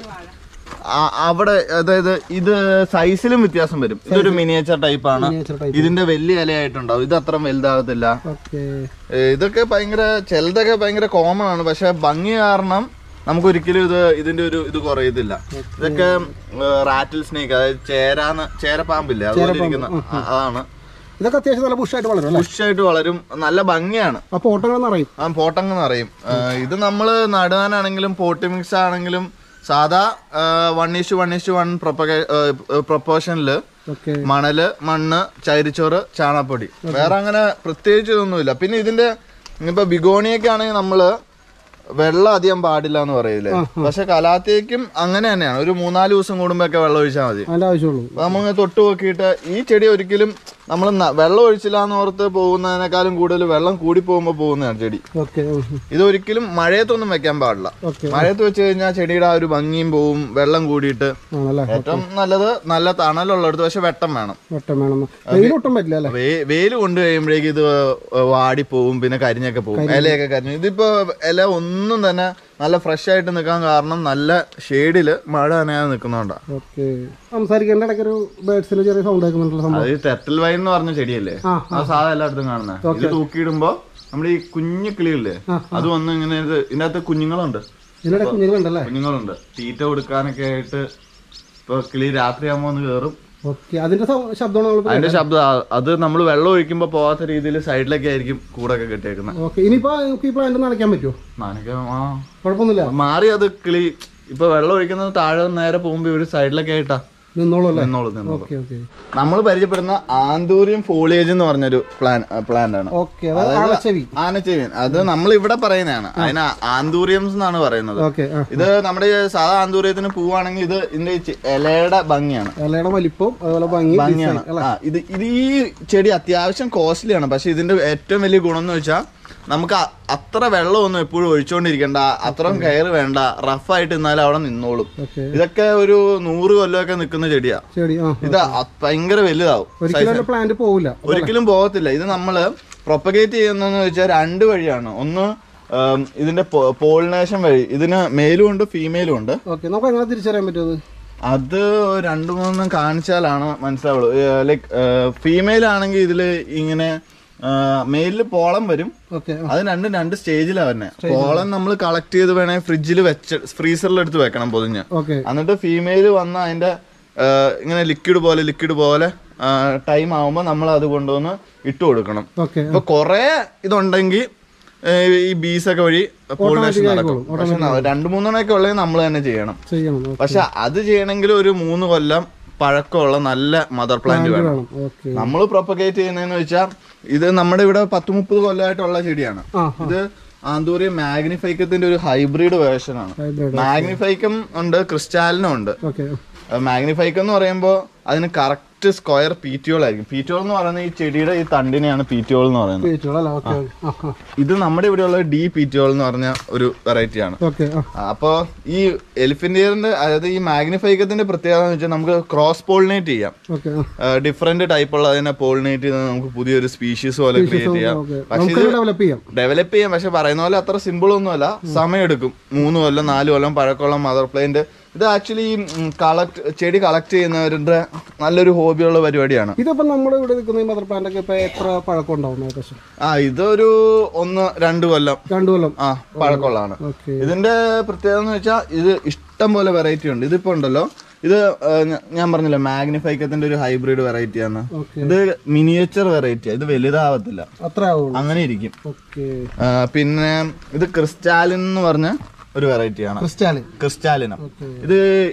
ആ- അവിടെ അതായത് ഇത് സൈസിലും വ്യത്യാസം വരും ഇതൊരു മിനിയേച്ചർ ടൈപ്പ് ആണ് Miniature type. ഇതിന്റെ വലിയ ഇലയായിട്ടുണ്ടാവും ഇത് അത്ര വലുതാകത്തില്ല ഓക്കെ ഏ, ഇതൊക്കെ ഭയങ്കര ചിലതൊക്കെ ഭയങ്കര കോമൺ ആണ് പക്ഷെ ഭംഗി കാരണം നമുക്ക് ഒരിക്കലും ഇത് ഇതിന്റെ ഒരു ഇത് കുറയത്തില്ല ഇതൊക്കെ റാറ്റിൽ സ്നേക്ക് അതായത് ചേരാന്ന് ചേരപ്പാമ്പില്ലേ അതുപോലെ ഇരിക്കുന്ന ആ, അതാണ് ഇതൊക്കെ അത്യാവശ്യം നല്ല ബുഷായിട്ട് വളരും അല്ലേ ബുഷായിട്ട് വളരും നല്ല ഭംഗിയാണ് ആ പോട്ടങ്ങൾ നിറയും ആ പോട്ടങ്ങ് അറിയും ഇത് നമ്മൾ നടുവാനാണെങ്കിലും പോട്ടി മിക്സ് ആണെങ്കിലും സാധാ one is to one is to one പ്രൊപ്പോർഷനിൽ ഓക്കെ മണല് മണ്ണ് ചൈരിച്ചോറ് ചാണകപ്പൊടി വേറെ അങ്ങനെ പ്രത്യേകിച്ച് ഇതൊന്നുമില്ല പിന്നെ ഇതിന്റെ ഇപ്പൊ ബിഗോണിയൊക്കെ ആണെങ്കിൽ നമ്മള് വെള്ളം അധികം പാടില്ല എന്ന് പറയില്ലേ പക്ഷെ കലാത്തേക്കും അങ്ങനെ തന്നെയാണ് ഒരു മൂന്നാല് ദിവസം കൂടുമ്പോ ഒക്കെ വെള്ളം ഒഴിച്ചാൽ മതി അതിന്റെ ആവശ്യമുള്ളൂ അപ്പൊ നമ്മൾ തൊട്ട് നോക്കിയിട്ട് ഈ ചെടി ഒരിക്കലും നമ്മൾ വെള്ളം ഒഴിച്ചില്ല എന്ന് ഓർത്ത് പോകുന്നതിനേക്കാളും കൂടുതൽ വെള്ളം കൂടി പോകുമ്പോൾ പോകുന്നതാണ് ചെടി ഓക്കെ ഇത് ഒരിക്കലും മഴയത്തൊന്നും വെക്കാൻ പാടില്ല ഓക്കെ മഴയത്ത് വെച്ച് കഴിഞ്ഞാൽ ചെടിയുടെ ആ ഒരു ഭംഗിയും പോവും വെള്ളം കൂടിയിട്ട് ആണല്ലേ ഏറ്റവും നല്ലത് നല്ല തണലുള്ളിടത്ത് പക്ഷെ വെട്ടം വേണം വെട്ടം വേണം വെയിലൊട്ടും പറ്റില്ല അല്ലേ വേ- വെയില് കൊണ്ട് കഴിയുമ്പോഴേക്ക് ഇത് വാടിപ്പോവും പിന്നെ കരിഞ്ഞൊക്കെ പോവും ഇലയൊക്കെ കരിഞ്ഞു ഇതിപ്പോ ഇല ഒന്നും തന്നെ നല്ല ഫ്രഷ് ആയിട്ട് നിൽക്കാൻ കാരണം നല്ല ഷെയ്ഡില് മഴ നനയാതെ നിൽക്കുന്നോണ്ടാ ഓക്കെ സംസാരിക്കേണ്ട ഇടയ്ക്ക് ഒരു ബേഡ്സിന് ചെറിയ സൗണ്ട് കേൾക്കുന്നുണ്ടല്ലോ സംഭവം അത് ടെറ്റൽ വൈൻ എന്ന് പറഞ്ഞ ചെടിയല്ലേ ആ, അത് സാധാ എല്ലായിടത്തും കാണുന്നത് ഇത് തൂക്കിയിടുമ്പോ നമ്മുടെ ഈ കുഞ്ഞു കിളികളില്ലേ അത് വന്ന് ഇങ്ങനെ ഇത് ഇതിന്റെ അകത്ത് കുഞ്ഞുങ്ങളുണ്ട് ഇതിനിടെ കുഞ്ഞുങ്ങളുണ്ടല്ലേ കുഞ്ഞുങ്ങളുണ്ട് തീറ്റ കൊടുക്കാനൊക്കെ ആയിട്ട് ഇപ്പൊ കിളി രാത്രിയാകുമ്പോ ഒന്ന് കയറും ഓക്കെ അതിന്റെ സൗ- ശബ്ദമാണ് നമ്മൾ അതിന്റെ ശബ്ദം ആ- അത് നമ്മൾ വെള്ളം ഒഴിക്കുമ്പോ പോവാത്ത രീതിയിൽ സൈഡിലൊക്കെ ആയിരിക്കും കൂടൊക്കെ കെട്ടിയേക്കുന്നത് ഓക്കെ ഇനിയിപ്പോ നമുക്ക് ഈ പ്ലാന്റ് നനയ്ക്കാൻ പറ്റുമോ നനയ്ക്ക ആ കുഴപ്പമൊന്നുമില്ല മാറി അത് കിളി ഇപ്പൊ വെള്ളം ഒഴിക്കുന്നത് താഴെ നേരെ പോകുമ്പോ ഇവര് സൈഡിലൊക്കെ ആയിട്ടാ നിന്നോളൂ അല്ലേ നിന്നോളൂ നിന്നോളൂ ഓക്കെ ഓക്കെ നമ്മൾ പരിചയപ്പെടുന്ന ആന്തൂരിയം ഫോളിയേജ് എന്ന് പറഞ്ഞൊരു പ്ലാൻ പ്ലാന്റ് ആണ് ഓക്കെ അതായത് ആളച്ചെവി ആനച്ചെവിയൻ അത് നമ്മൾ ഇവിടെ പറയുന്നതാണ് അതിന് ആന്തൂറിയംസ് എന്നാണ് പറയുന്നത് ഓക്കെ ആ ഇത് നമ്മുടെ ഈ സാധാ ആന്തൂര്യത്തിന് പൂവാണെങ്കിൽ ഇത് ഇതിന്റെ ഈ ചെ- ഇലയുടെ ഭംഗിയാണ് ഇലയുടെ വലിപ്പവും അതുപോലെ ഭംഗി ഭംഗിയാണ് ആ ഇത് ഇത് ഈ ചെടി അത്യാവശ്യം കോസ്റ്റ്ലി ആണ് പക്ഷെ ഇതിന്റെ ഏറ്റവും വലിയ ഗുണം എന്ന് വെച്ചാൽ നമുക്ക് അ- അത്ര വെള്ളമൊന്നും എപ്പോഴും ഒഴിച്ചുകൊണ്ടിരിക്കണ്ട അത്രയും കെയർ വേണ്ട റഫായിട്ട് നിന്നാലും അവിടെ നിന്നോളും ഓക്കെ ഇതൊക്കെ ഒരു നൂറ് കൊല്ലമൊക്കെ നിൽക്കുന്ന ചെടിയാ ശരി ആ ഇത് അ- ഭയങ്കര വലുതാവും ഒരിക്കലും അതിന്റെ പ്ലാന്റ് പോവില്ല ഒരിക്കലും പോകത്തില്ല ഇത് നമ്മള് പ്രൊപ്പഗേറ്റ് ചെയ്യുന്നതെന്ന് വെച്ചാൽ രണ്ട് വഴിയാണ് ഒന്ന് ഉം, ഇതിന്റെ പോളിനേഷൻ വഴി ഇതിന് മെയിലും ഉണ്ട് ഫീമെയിലും ഉണ്ട് ഓക്കെ നമുക്ക് എങ്ങനെ തിരിച്ചറിയാൻ പറ്റുമത് അത് രണ്ടു മൂന്നെണ്ണം കാണിച്ചാലാണ് മനസ്സിലാവുള്ളൂ ലൈക്ക് ഫീമെയിൽ ആണെങ്കിൽ ഇതില് ഇങ്ങനെ മെയിലിൽ പോളം വരും ഓക്കെ അത് രണ്ടും രണ്ട് സ്റ്റേജിലാണ് വരുന്നത് പോളം നമ്മൾ കളക്ട് ചെയ്ത് വേണേ ഫ്രിഡ്ജിൽ വെച്ച് ഫ്രീസറിൽ എടുത്ത് വെക്കണം പൊതിഞ്ഞ് ഓക്കെ എന്നിട്ട് ഫീമെയിൽ വന്ന അതിന്റെ ആ, ഇങ്ങനെ ലിക്വിഡ് പോലെ ലിക്വിഡ് പോലെ ടൈം ആവുമ്പോൾ നമ്മൾ അത് കൊണ്ടുവന്ന് ഇട്ട് കൊടുക്കണം ഓക്കെ ഇപ്പൊ കൊറേ ഇതുണ്ടെങ്കിൽ ഈ ബീസ് ഒക്കെ വഴി പോളിനേഷൻ നടക്കും പക്ഷെ ന- രണ്ട് മൂന്നെണ്ണമൊക്കെ ഉള്ളത് നമ്മൾ തന്നെ ചെയ്യണം ചെയ്യണം പക്ഷെ അത് ചെയ്യണമെങ്കിൽ ഒരു മൂന്ന് കൊല്ലം പഴക്കമുള്ള നല്ല മദർ പ്ലാന്റ് വേണം വേണം ഓക്കെ നമ്മൾ പ്രൊപ്പഗേറ്റ് ചെയ്യുന്നതെന്ന് വെച്ചാൽ ഇത് നമ്മുടെ ഇവിടെ പത്ത് മുപ്പത് കൊല്ലമായിട്ടുള്ള ചെടിയാണ് ആ ഇത് ആന്തൂറിയ മാഗ്നിഫൈക്കത്തിന്റെ ഒരു ഹൈബ്രിഡ് വേർഷൻ ആണ് ഹൈബ്രിഡ് മാഗ്നിഫൈക്കം ഉണ്ട് ക്രിസ്റ്റാലിനും ഉണ്ട് ഓക്കെ മാഗ്നിഫൈക്കം എന്ന് പറയുമ്പോൾ അതിന് കറക്റ്റ് സ്ക്വയർ പീറ്റിയോൾ ആയിരിക്കും പീറ്റിയോൾ എന്ന് പറയുന്നത് ഈ ചെടിയുടെ ഈ തണ്ടിനെയാണ് പീറ്റിയോൾ എന്ന് പറയുന്നത് പേറ്റുകളല്ല ഓക്കെ ആ ആ ഇത് നമ്മുടെ ഇവിടെയുള്ള ഡി പീറ്റിയോൾ എന്ന് പറഞ്ഞ ഒരു വെറൈറ്റി ആണ് ഓക്കെ ആ അപ്പോൾ ഈ എലിഫന്റ് ഇയറിന്റെ അതായത് ഈ മാഗ്നിഫൈക്കത്തിന്റെ പ്രത്യേകത എന്ന് വെച്ചാൽ നമുക്ക് ക്രോസ് പോളിനേറ്റ് ചെയ്യാം ഓക്കെ ആ ഡിഫറെന്റ് ടൈപ്പുള്ള അതിനെ പോളിനേറ്റ് ചെയ്ത് നമുക്ക് പുതിയൊരു സ്പീഷീസ് പോലെ ക്രിയേറ്റ് ചെയ്യാം ഓക്കെ പക്ഷെ നമുക്ക് ഡെവലപ്പ് ചെയ്യാം ഡെവലപ്പ് ചെയ്യാം പക്ഷെ പറയുന്ന പോലെ അത്ര സിമ്പിൾ ഒന്നുമല്ല സമയമെടുക്കും മൂന്ന് കൊല്ലം നാല് കൊല്ലം പഴക്കമുള്ള മദർ പ്ലാന്റ് ഇത് ആക്ച്വലി കളക്ട് ചെടി കളക്ട് ചെയ്യുന്നവരുടെ നല്ലൊരു ഹോബിയുള്ള പരിപാടിയാണ് ഇതിപ്പോ നമ്മൾ ഇവിടെ നിൽക്കുന്ന ഈ മദർ പ്ലാന്റ് ഒക്കെ ഇപ്പൊ എത്ര പഴക്കം ഉണ്ടാവും ഏകദേശം ആ ഇതൊരു ഒന്ന് രണ്ട് കൊല്ലം രണ്ടു കൊല്ലം ആ പഴക്കമുള്ളതാണ് ഓക്കെ ഇതിന്റെ പ്രത്യേകത എന്ന് വെച്ചാൽ ഇത് ഇഷ്ടം പോലെ വെറൈറ്റി ഉണ്ട് ഇതിപ്പോ ഉണ്ടല്ലോ ഇത് ആ, ഞ- ഞാൻ പറഞ്ഞില്ല മാഗ്നിഫൈക്കത്തിന്റെ ഒരു ഹൈബ്രിഡ് വെറൈറ്റി ആണ് ഓക്കെ ഇത് മിനിയേച്ചർ വെറൈറ്റി ഇത് വലുതാവത്തില്ല അത്ര ആവുള്ളൂ അങ്ങനെ ഇരിക്കും ഓക്കെ ആ, പിന്നെ ഇത് ക്രിസ്റ്റാലിൻ എന്ന് പറഞ്ഞ ഒരു വെറൈറ്റി ആണ് ക്രിസ്റ്റാലിൻ ക്രിസ്റ്റാലിനം ഓക്കെ ഇത്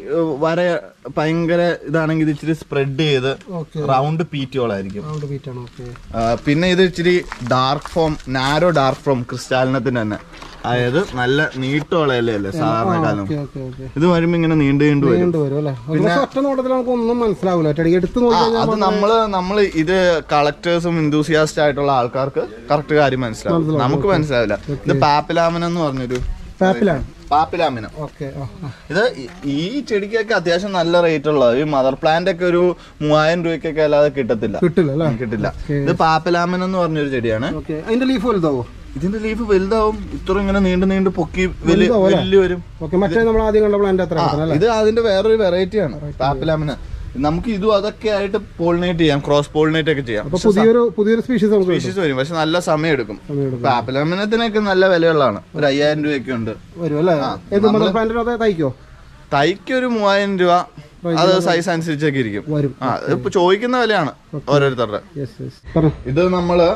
വര ഭയങ്കര ഇതാണെങ്കിൽ ഇത് ഇച്ചിരി സ്പ്രെഡ് ചെയ്ത് ഓക്കെ റൗണ്ട് പീറ്റിയോളായിരിക്കും റൗണ്ട് ബീറ്റ് ആണ് ഓക്കെ ആ, പിന്നെ ഇത് ഇച്ചിരി dark form narrow dark form ക്രിസ്റ്റാലിനത്തിന് തന്നെ അതായത് നല്ല നീട്ടമുള്ള ഇലയല്ലേ സാധാരണ കാലം ഓക്കെ ഓക്കെ ഓക്കെ ഇത് വരുമ്പോ ഇങ്ങനെ നീണ്ടു നീണ്ടു വരും നീണ്ടു വരും അല്ലേ ഒരു പക്ഷെ ഒറ്റ നോട്ടത്തിൽ നമുക്ക് ഒന്നും മനസ്സിലാവില്ല ഒറ്റ എടുത്ത് നോക്കി ആ, അത് നമ്മള് നമ്മള് ഇത് കളക്ടേഴ്സും ഇന്തൂസിയാസ്റ്റ് ആയിട്ടുള്ള ആൾക്കാർക്ക് കറക്റ്റ് കാര്യം മനസ്സിലാവും നമുക്ക് മനസ്സിലാവില്ല ഇത് പാപ്പിലാമിനം എന്ന് പറഞ്ഞൊരു പാപ്പിലാണ് പാപ്പിലാമിനം ഓക്കെ ആ ആ. ഇത് ഈ- ഈ ചെടിക്കൊക്കെ അത്യാവശ്യം നല്ല റേറ്റ് ഉള്ളത് ഈ മദർ പ്ലാന്റ് ഒക്കെ ഒരു മൂവായിരം രൂപയ്ക്കൊക്കെ അല്ലാതെ കിട്ടത്തില്ല കിട്ടില്ല അല്ലേ കിട്ടില്ല ഇത് പാപ്പിലാമിനം എന്ന് പറഞ്ഞൊരു ചെടിയാണ് ഓക്കെ അതിന്റെ ലീഫ് വലുതാവോ ഇതിന്റെ ലീഫ് വലുതാവും ഇത്ര ഇങ്ങനെ നീണ്ടു നീണ്ടു പൊക്കി വലിയ വലിയ വരും ഓക്കെ മറ്റേ നമ്മൾ ആദ്യം കണ്ട പ്ലാന്റ് അത്ര ആ, ഇത് അതിന്റെ വേറൊരു വെറൈറ്റി ആണ് പാപ്പിലാമിന നമുക്ക് ഇതും അതൊക്കെ ആയിട്ട് പോളിനേറ്റ് ചെയ്യാം ക്രോസ് പോളിനേറ്റ് ഒക്കെ ചെയ്യാം അപ്പൊ പുതിയൊരു പുതിയൊരു സ്പീഷീസ് നമുക്ക് കിട്ടും. സ്പീഷീസ് വരും പക്ഷെ നല്ല സമയം എടുക്കും സമയം എടുക്കും. പാപ്പിലാമിനത്തിനൊക്കെ നല്ല വിലയുള്ളതാണ് ഒരു അയ്യായിരം രൂപയൊക്കെ ഉണ്ട് വരും അല്ലേ ഏത് മദർ പ്ലാന്റിനോ അതെ തയ്ക്കോ തൈക്ക് ഒരു മൂവായിരം രൂപ അത് സൈസ് അനുസരിച്ചൊക്കെ ഇരിക്കും വരും ആ ഇപ്പൊ ചോദിക്കുന്ന വിലയാണ് ഓരോരുത്തരുടെ യെസ് യെസ് പറഞ്ഞു ഇത് നമ്മള്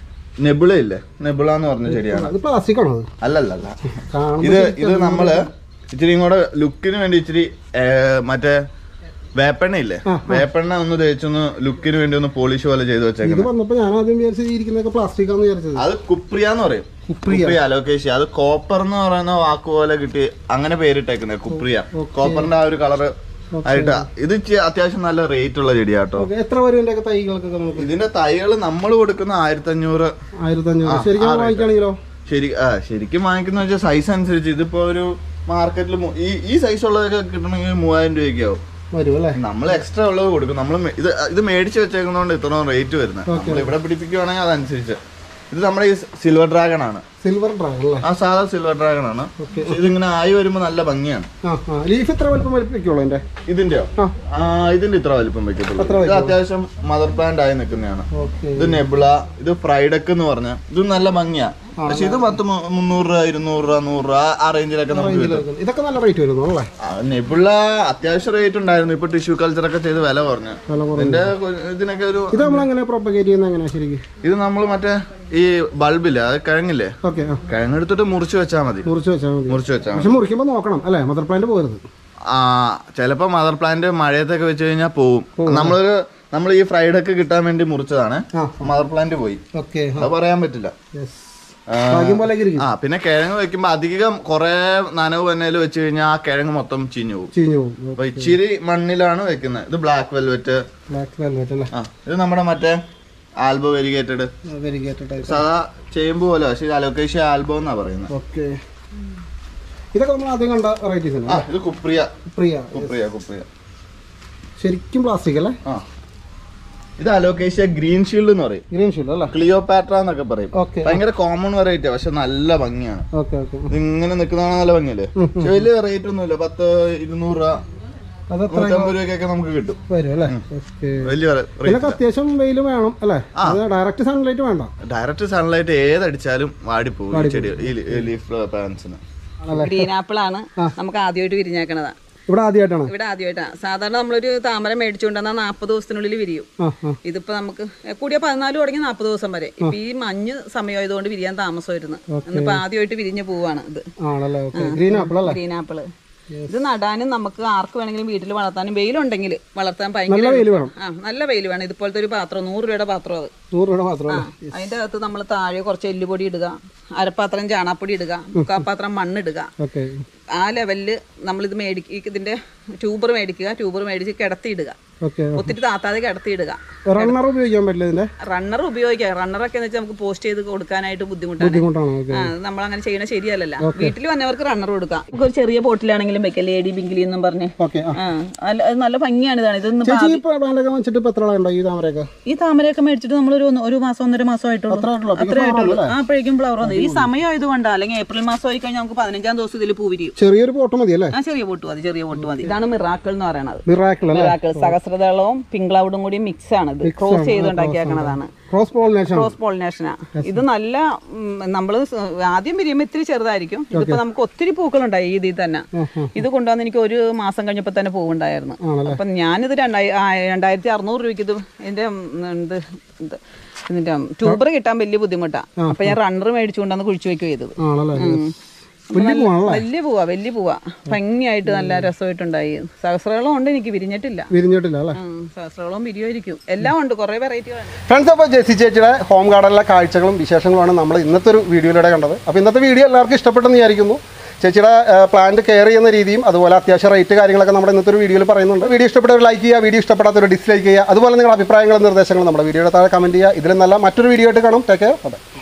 നെബിള ഇല്ലേ നെബിള എന്ന് പറഞ്ഞ ചെടിയാണ് അത് പ്ലാസ്റ്റിക് ആണോ അത് അല്ലല്ല അല്ല കാണുമ്പോൾ ഇത് ഇത് നമ്മള് ഇച്ചിരി കൂടെ ലുക്കിന് വേണ്ടി ഇച്ചിരി ഏ, മറ്റേ വേപ്പെണ്ണ ഇല്ലേ വേപ്പെണ്ണ ഒന്ന് തേച്ചൊന്ന് ലുക്കിന് വേണ്ടി ഒന്ന് പോളിഷ് പോലെ ചെയ്ത് ഇത് വെച്ചേക്കണം വന്നപ്പോ ഞാൻ ആദ്യം വിചാരിച്ചത് ഇരിക്കുന്നതൊക്കെ പ്ലാസ്റ്റിക് ആണെന്ന് വിചാരിച്ചത് അത് കുപ്രിയ എന്ന് പറയും കുപ്രിയ. കുപ്രിയ അലോക്കേഷ്യ അത് കോപ്പർ എന്ന് പറയുന്ന വാക്ക് പോലെ കിട്ടി അങ്ങനെ പേരിട്ടേക്കുന്നത് കുപ്രിയ കോപ്പറിന്റെ ആ ഒരു കളറ് ആയിട്ടാ ഇത് ഇച്ചി- അത്യാവശ്യം നല്ല റേറ്റ് ഉള്ള ചെടിയാട്ടോ ഓക്കെ എത്ര വരും ഇതിന്റെ ഒക്കെ തൈകൾക്കൊക്കെ നമുക്ക് ഇതിന്റെ തൈകൾ നമ്മൾ കൊടുക്കുന്ന ആയിരത്തി അഞ്ഞൂറ് ആയിരത്തി അഞ്ഞൂറ് ശരിക്കും വാങ്ങിക്കുകയാണെങ്കിലോ ശരി ആ ശരിക്കും വാങ്ങിക്കുന്ന വെച്ചാൽ സൈസ് അനുസരിച്ച് ഇതിപ്പോ ഒരു മാർക്കറ്റിൽ ഈ ഈ സൈസ് ഉള്ളതൊക്കെ കിട്ടണമെങ്കിൽ മൂവായിരം രൂപയ്ക്ക് ആവും വരും അല്ലേ നമ്മൾ എക്സ്ട്രാ ഉള്ളത് കൊടുക്കും നമ്മൾ ഇത് ഇത് മേടിച്ച് വെച്ചേക്കുന്നതുകൊണ്ട് ഇത്രയും റേറ്റ് വരുന്നത് നമ്മൾ ഇവിടെ പിടിപ്പിക്കുവാണെങ്കിൽ അതനുസരിച്ച് ഇത് നമ്മുടെ ഈ സിൽവർ ഡ്രാഗൺ ആണ് സിൽവർ ഡ്രാഗൺ അല്ലേ ആ സാധാ സിൽവർ ഡ്രാഗൺ ആണ് ഓക്കെ ഇതിങ്ങനെ ആയി വരുമ്പോൾ നല്ല ഭംഗിയാണ് ആ ആ ലീഫ് എത്ര വലിപ്പം വലിപ്പിക്കുള്ളൂ എന്റെ ഇതിന്റെയോ ആ ആ ഇതിന്റെ ഇത്ര വലിപ്പം വെക്കത്തുള്ളൂ അത്ര ഇത് അത്യാവശ്യം മദർ പ്ലാന്റ് ആയി നിൽക്കുന്നതാണ് ഓക്കെ ഇത് നെബിള ഇത് ഫ്രൈഡക്ക് എന്ന് പറഞ്ഞ ഇത് നല്ല ഭംഗിയാ പക്ഷെ ഇത് പത്ത് മു- മുന്നൂറ് രൂപ ഇരുന്നൂറ് രൂപ നൂറ് രൂപ ആ റേഞ്ചിലൊക്കെ നമുക്ക് കിട്ടും ഇതൊക്കെ നല്ല റേറ്റ് വരുന്നു അല്ലേ ആ, നെബിള അത്യാവശ്യം റേറ്റ് ഉണ്ടായിരുന്നു ഇപ്പൊ ടിഷ്യൂ കൾച്ചർ ഒക്കെ ചെയ്ത് വില കുറഞ്ഞു വില കുറവ് ഇതിന്റെ കൊ- ഇതിനൊക്കെ ഒരു ഇത് നമ്മൾ എങ്ങനെ പ്രൊപ്പഗേറ്റ് ചെയ്യുന്നത് എങ്ങനെയാ ശരിക്കും ഇത് നമ്മൾ മറ്റേ ഈ ബൾബില്ലേ അത് കിഴങ്ങില്ലേ ഓക്കെ ആ കിഴങ്ങെടുത്തിട്ട് മുറിച്ച് വെച്ചാൽ മതി മുറിച്ച് വെച്ചാൽ മതി മുറിച്ച് വെച്ചാൽ മതി പക്ഷെ മുറിക്കുമ്പോൾ നോക്കണം അല്ലേ മദർ പ്ലാന്റ് പോകരുത് ആ ചിലപ്പോ മദർ പ്ലാന്റ് മഴയത്തൊക്കെ വെച്ച് കഴിഞ്ഞാൽ പോവും നമ്മളൊരു നമ്മൾ ഈ ഫ്രൈഡൊക്കെ കിട്ടാൻ വേണ്ടി മുറിച്ചതാണ് ആ മദർ പ്ലാന്റ് പോയി ഓക്കെ അത് പറയാൻ പറ്റില്ല യെസ് ആ, ഭാഗ്യം പോലെ ഇരിക്കും ആ പിന്നെ കിഴങ്ങ് വെക്കുമ്പോ അധികം കുറെ നനവ് വന്നതിൽ വെച്ച് കഴിഞ്ഞാൽ ആ കിഴങ്ങ് മൊത്തം ചീഞ്ഞു പോകും ചീഞ്ഞു പോകും അപ്പൊ ഇച്ചിരി മണ്ണിലാണ് വെക്കുന്നത് ഇത് ബ്ലാക്ക് വെൽവെറ്റ് ബ്ലാക്ക് വെൽവെറ്റ് അല്ലേ ആ ഇത് നമ്മുടെ മറ്റേ ആൽബോ വെരിഗേറ്റഡ് വെരിഗേറ്റഡ് ടൈപ്പ് സാധാ ചേമ്പ് പോലെ പക്ഷേ ഇത് അലോക്കേഷ്യ ആൽബോ എന്നാ പറയുന്നത് ഓക്കെ ഇതൊക്കെ നമ്മൾ ആദ്യം കണ്ട വെറൈറ്റീസ് ആ ആണ് ഇത് കുപ്രിയ പ്രിയ കുപ്രിയ കുപ്രിയ ശരിക്കും പ്ലാസ്റ്റിക് അല്ലേ ആ ഇത് അലോക്കേഷ്യ ഗ്രീൻ ഷീൽഡ് എന്ന് പറയും ഗ്രീൻ ഷീൽഡ് അല്ലേ ക്ലിയോപാട്ര എന്നൊക്കെ പറയും ഓക്കെ ഭയങ്കര കോമൺ വെറൈറ്റി പക്ഷെ നല്ല ഭംഗിയാണ് ഓക്കെ ഓക്കെ ഇത് ഇങ്ങനെ നിൽക്കുന്നതാണ് നല്ല ഭംഗിയല്ലേ പക്ഷെ വലിയ റേറ്റ് ഒന്നുമില്ല പത്ത് ഇരുന്നൂറ് രൂപ അത് എത്ര നൂറ്റമ്പത് രൂപയ്ക്കൊക്കെ നമുക്ക് കിട്ടും വരും അല്ലേ ഓക്കെ വലിയ ഇതിനൊക്കെ അത്യാവശ്യം വെയിൽ വേണം അല്ലേ അത് ഡയറക്റ്റ് സൺലൈറ്റ് വേണ്ട ഡയറക്റ്റ് സൺലൈറ്റ് ഏതടിച്ചാലും വാടിപ്പോകും ഈ ചെടി ഈ ലീഫ് പ്ലാന്റ്സിന് ആണല്ലേ ഗ്രീൻ ആപ്പിൾ ആണ് നമുക്ക് ആദ്യമായിട്ട് വിരിഞ്ഞേക്കണതാ ഇവിടെ ആദ്യമായിട്ടാണ് ഇവിടെ ആദ്യമായിട്ടാണ് സാധാരണ നമ്മളൊരു താമര മേടിച്ചുകൊണ്ടുവന്നാൽ നാൽപ്പത് ദിവസത്തിനുള്ളിൽ വിരിയും ആ ആ ഇതിപ്പോ നമുക്ക് കൂടിയ പതിനാല് തുടങ്ങി നാൽപ്പത് ദിവസം വരെ ഇപ്പൊ ഈ മഞ്ഞ് സമയമായതുകൊണ്ട് വിരിയാൻ താമസമായിരുന്നു ഇന്നിപ്പോ ആദ്യമായിട്ട് വിരിഞ്ഞു പോവാണ് ഇത് ആണല്ലേ ഓക്കെ ഗ്രീൻ ആപ്പിൾ അല്ലേ ഗ്രീൻ ആപ്പിള് ഇത് നടാനും നമുക്ക് ആർക്ക് വേണമെങ്കിലും വീട്ടിൽ വളർത്താനും വെയിലുണ്ടെങ്കിൽ വളർത്താൻ നല്ല ഭയങ്കര വെയിൽ വേണം ആ നല്ല വെയിൽ വേണം ഇതുപോലത്തെ ഒരു പാത്രം നൂറ് രൂപയുടെ പാത്രം അത് നൂറ് രൂപ മാത്രമല്ല അതിന്റെ അകത്ത് നമ്മൾ താഴെ കുറച്ച് എല്ലുപൊടി ഇടുക അരപ്പാത്രം ചാണാപ്പൊടി ഇടുക മുക്കാപ്പാത്രം മണ്ണിടുക ഓക്കെ ആ ലെവലില് നമ്മളിത് മേടിക്കുക ഇതിന്റെ ട്യൂബർ മേടിക്കുക ട്യൂബർ മേടിച്ച് കിടത്തിയിടുക ഓക്കെ ഒത്തിരി താത്താതെ കിടത്തിയിടുക റണ്ണർ ഉപയോഗിക്കാൻ പറ്റില്ല ഇതിന്റെ റണ്ണർ ഉപയോഗിക്കാം റണ്ണറൊക്കെ എന്ന് വെച്ചാൽ നമുക്ക് പോസ്റ്റ് ചെയ്ത് കൊടുക്കാനായിട്ട് ബുദ്ധിമുട്ടാണ് ബുദ്ധിമുട്ടാണ് ഓക്കെ ആ നമ്മൾ അങ്ങനെ ചെയ്യണ ശരിയല്ലല്ലോ വീട്ടിൽ വന്നവർക്ക് റണ്ണർ കൊടുക്കാം നമുക്ക് ഒരു ചെറിയ ബോട്ടിലാണെങ്കിലും വെക്കാം ലേഡി ബിങ്കിലി എന്നും പറഞ്ഞ് ഓക്കെ ആ ആ അല്ല അത് നല്ല ഭംഗിയാണ് ഇതാണ് ഇതൊന്നും ചേച്ചി ഈ പ്ലാന്റൊക്കെ വെച്ചിട്ട് ഇപ്പൊ എത്ര ആളുണ്ടോ ഈ താമരയൊക്കെ ഈ താമരയൊക്കെ മേടിച്ചിട്ട് നമ്മൾ ഒരു ഒരു മാസം ഒന്നര മാസം ആയിട്ടുള്ളൂ അത്രേ ഉള്ളൂ. പിന്നെ അത്രേ flower ആയിട്ടുള്ളൂ ഉള്ളൂ ആ അപ്പോഴേക്കും ഫ്ലവർ വന്നു ഈ സമയം ആയതുകൊണ്ടാ അല്ലെങ്കിൽ ഏപ്രിൽ മാസം ആയി കഴിഞ്ഞാൽ നമുക്ക് പതിനഞ്ചാം ദിവസം ഇതിൽ പൂ വിരിയും ചെറിയൊരു പോട്ട് മതി അല്ലേ ആ ചെറിയ പൊട്ട് മതി ചെറിയ പൊട്ട് മതി ഇതാണ് മിറാക്കിൾ എന്ന് പറയുന്നത് മിറാക്കിൾ അല്ലേ മിറാക്കിൾ സഹസ്രദളവും പിങ്ക് ക്ലൗഡും കൂടി മിക്സ് ആണ് ഇത് ക്രോസ് ചെയ്തുണ്ടാക്കിയേക്കണതാണ് ക്രോസ് പോളിനേഷൻ ക്രോസ് പോളിനേഷനാ ഇത് നല്ല നമ്മൾ ആദ്യം വിരിയുമ്പോൾ ഇത്തിരി ചെറുതായിരിക്കും ഇതിപ്പോ നമുക്ക് ഒത്തിരി പൂക്കളുണ്ടായി ഈ ഇതിൽ തന്നെ ഇത് കൊണ്ടുവന്ന് എനിക്ക് ഒരു മാസം കഴിഞ്ഞപ്പോൾ തന്നെ പൂവുണ്ടായിരുന്നു ആണല്ലേ? അപ്പം ഞാനിത് രണ്ടായി ആ, രണ്ടായിരത്തി അറുന്നൂറ് രൂപയ്ക്ക് ഇത് ഇതിന്റെ ഉം, ഇത് ഇത് ഇതിന്റെ ട്യൂബർ കിട്ടാൻ വലിയ ബുദ്ധിമുട്ടാ അപ്പൊ ഞാൻ റണ്ണർ മേടിച്ചുകൊണ്ടാണ് കുഴിച്ചു വെക്കുക ചെയ്തത് ആണല്ലേ വലിയ പൂവാണല്ലേ വലിയ പൂവാ വലിയ പൂവാ ഭംഗിയായിട്ട് നല്ല രസമായിട്ടുണ്ടായി സഹസ്രകളും ഉണ്ട് എനിക്ക് വിരിഞ്ഞിട്ടില്ല വിരിഞ്ഞിട്ടില്ല അല്ലേ ഉം, സഹസ്രകളും വിരിയുമായിരിക്കും എല്ലാം ഉണ്ട് കുറെ വെറൈറ്റികളുണ്ട് ഫ്രണ്ട്സ് അപ്പോൾ ജെസ്സി ചേച്ചിയുടെ ഹോം ഗാർഡനിലെ കാഴ്ചകളും വിശേഷങ്ങളുമാണ് നമ്മൾ ഇന്നത്തെ ഒരു വീഡിയോയിലൂടെ കണ്ടത് അപ്പോൾ ഇന്നത്തെ വീഡിയോ എല്ലാവർക്കും ഇഷ്ടപ്പെട്ടെന്ന് വിചാരിക്കുന്നു ചേച്ചിയുടെ പ്ലാന്റ് കെയർ ചെയ്യുന്ന രീതിയും അതുപോലെ അത്യാവശ്യം റേറ്റ് കാര്യങ്ങളൊക്കെ നമ്മുടെ ഇന്നത്തെ ഒരു വീഡിയോയിൽ പറയുന്നുണ്ട് വീഡിയോ ഇഷ്ടപ്പെട്ടവർ ലൈക്ക് ചെയ്യുക വീഡിയോ ഇഷ്ടപ്പെടാത്തവർ ഡിസ്ലൈക്ക് ചെയ്യുക അതുപോലെ നിങ്ങളുടെ അഭിപ്രായങ്ങളും നിർദ്ദേശങ്ങളും നമ്മുടെ വീഡിയോയുടെ താഴെ കമൻറ്റ് ചെയ്യുക ഇതിലും നല്ല മറ്റൊരു വീഡിയോ ആയിട്ട് കാണും ടേക്ക് കെയർ അതെ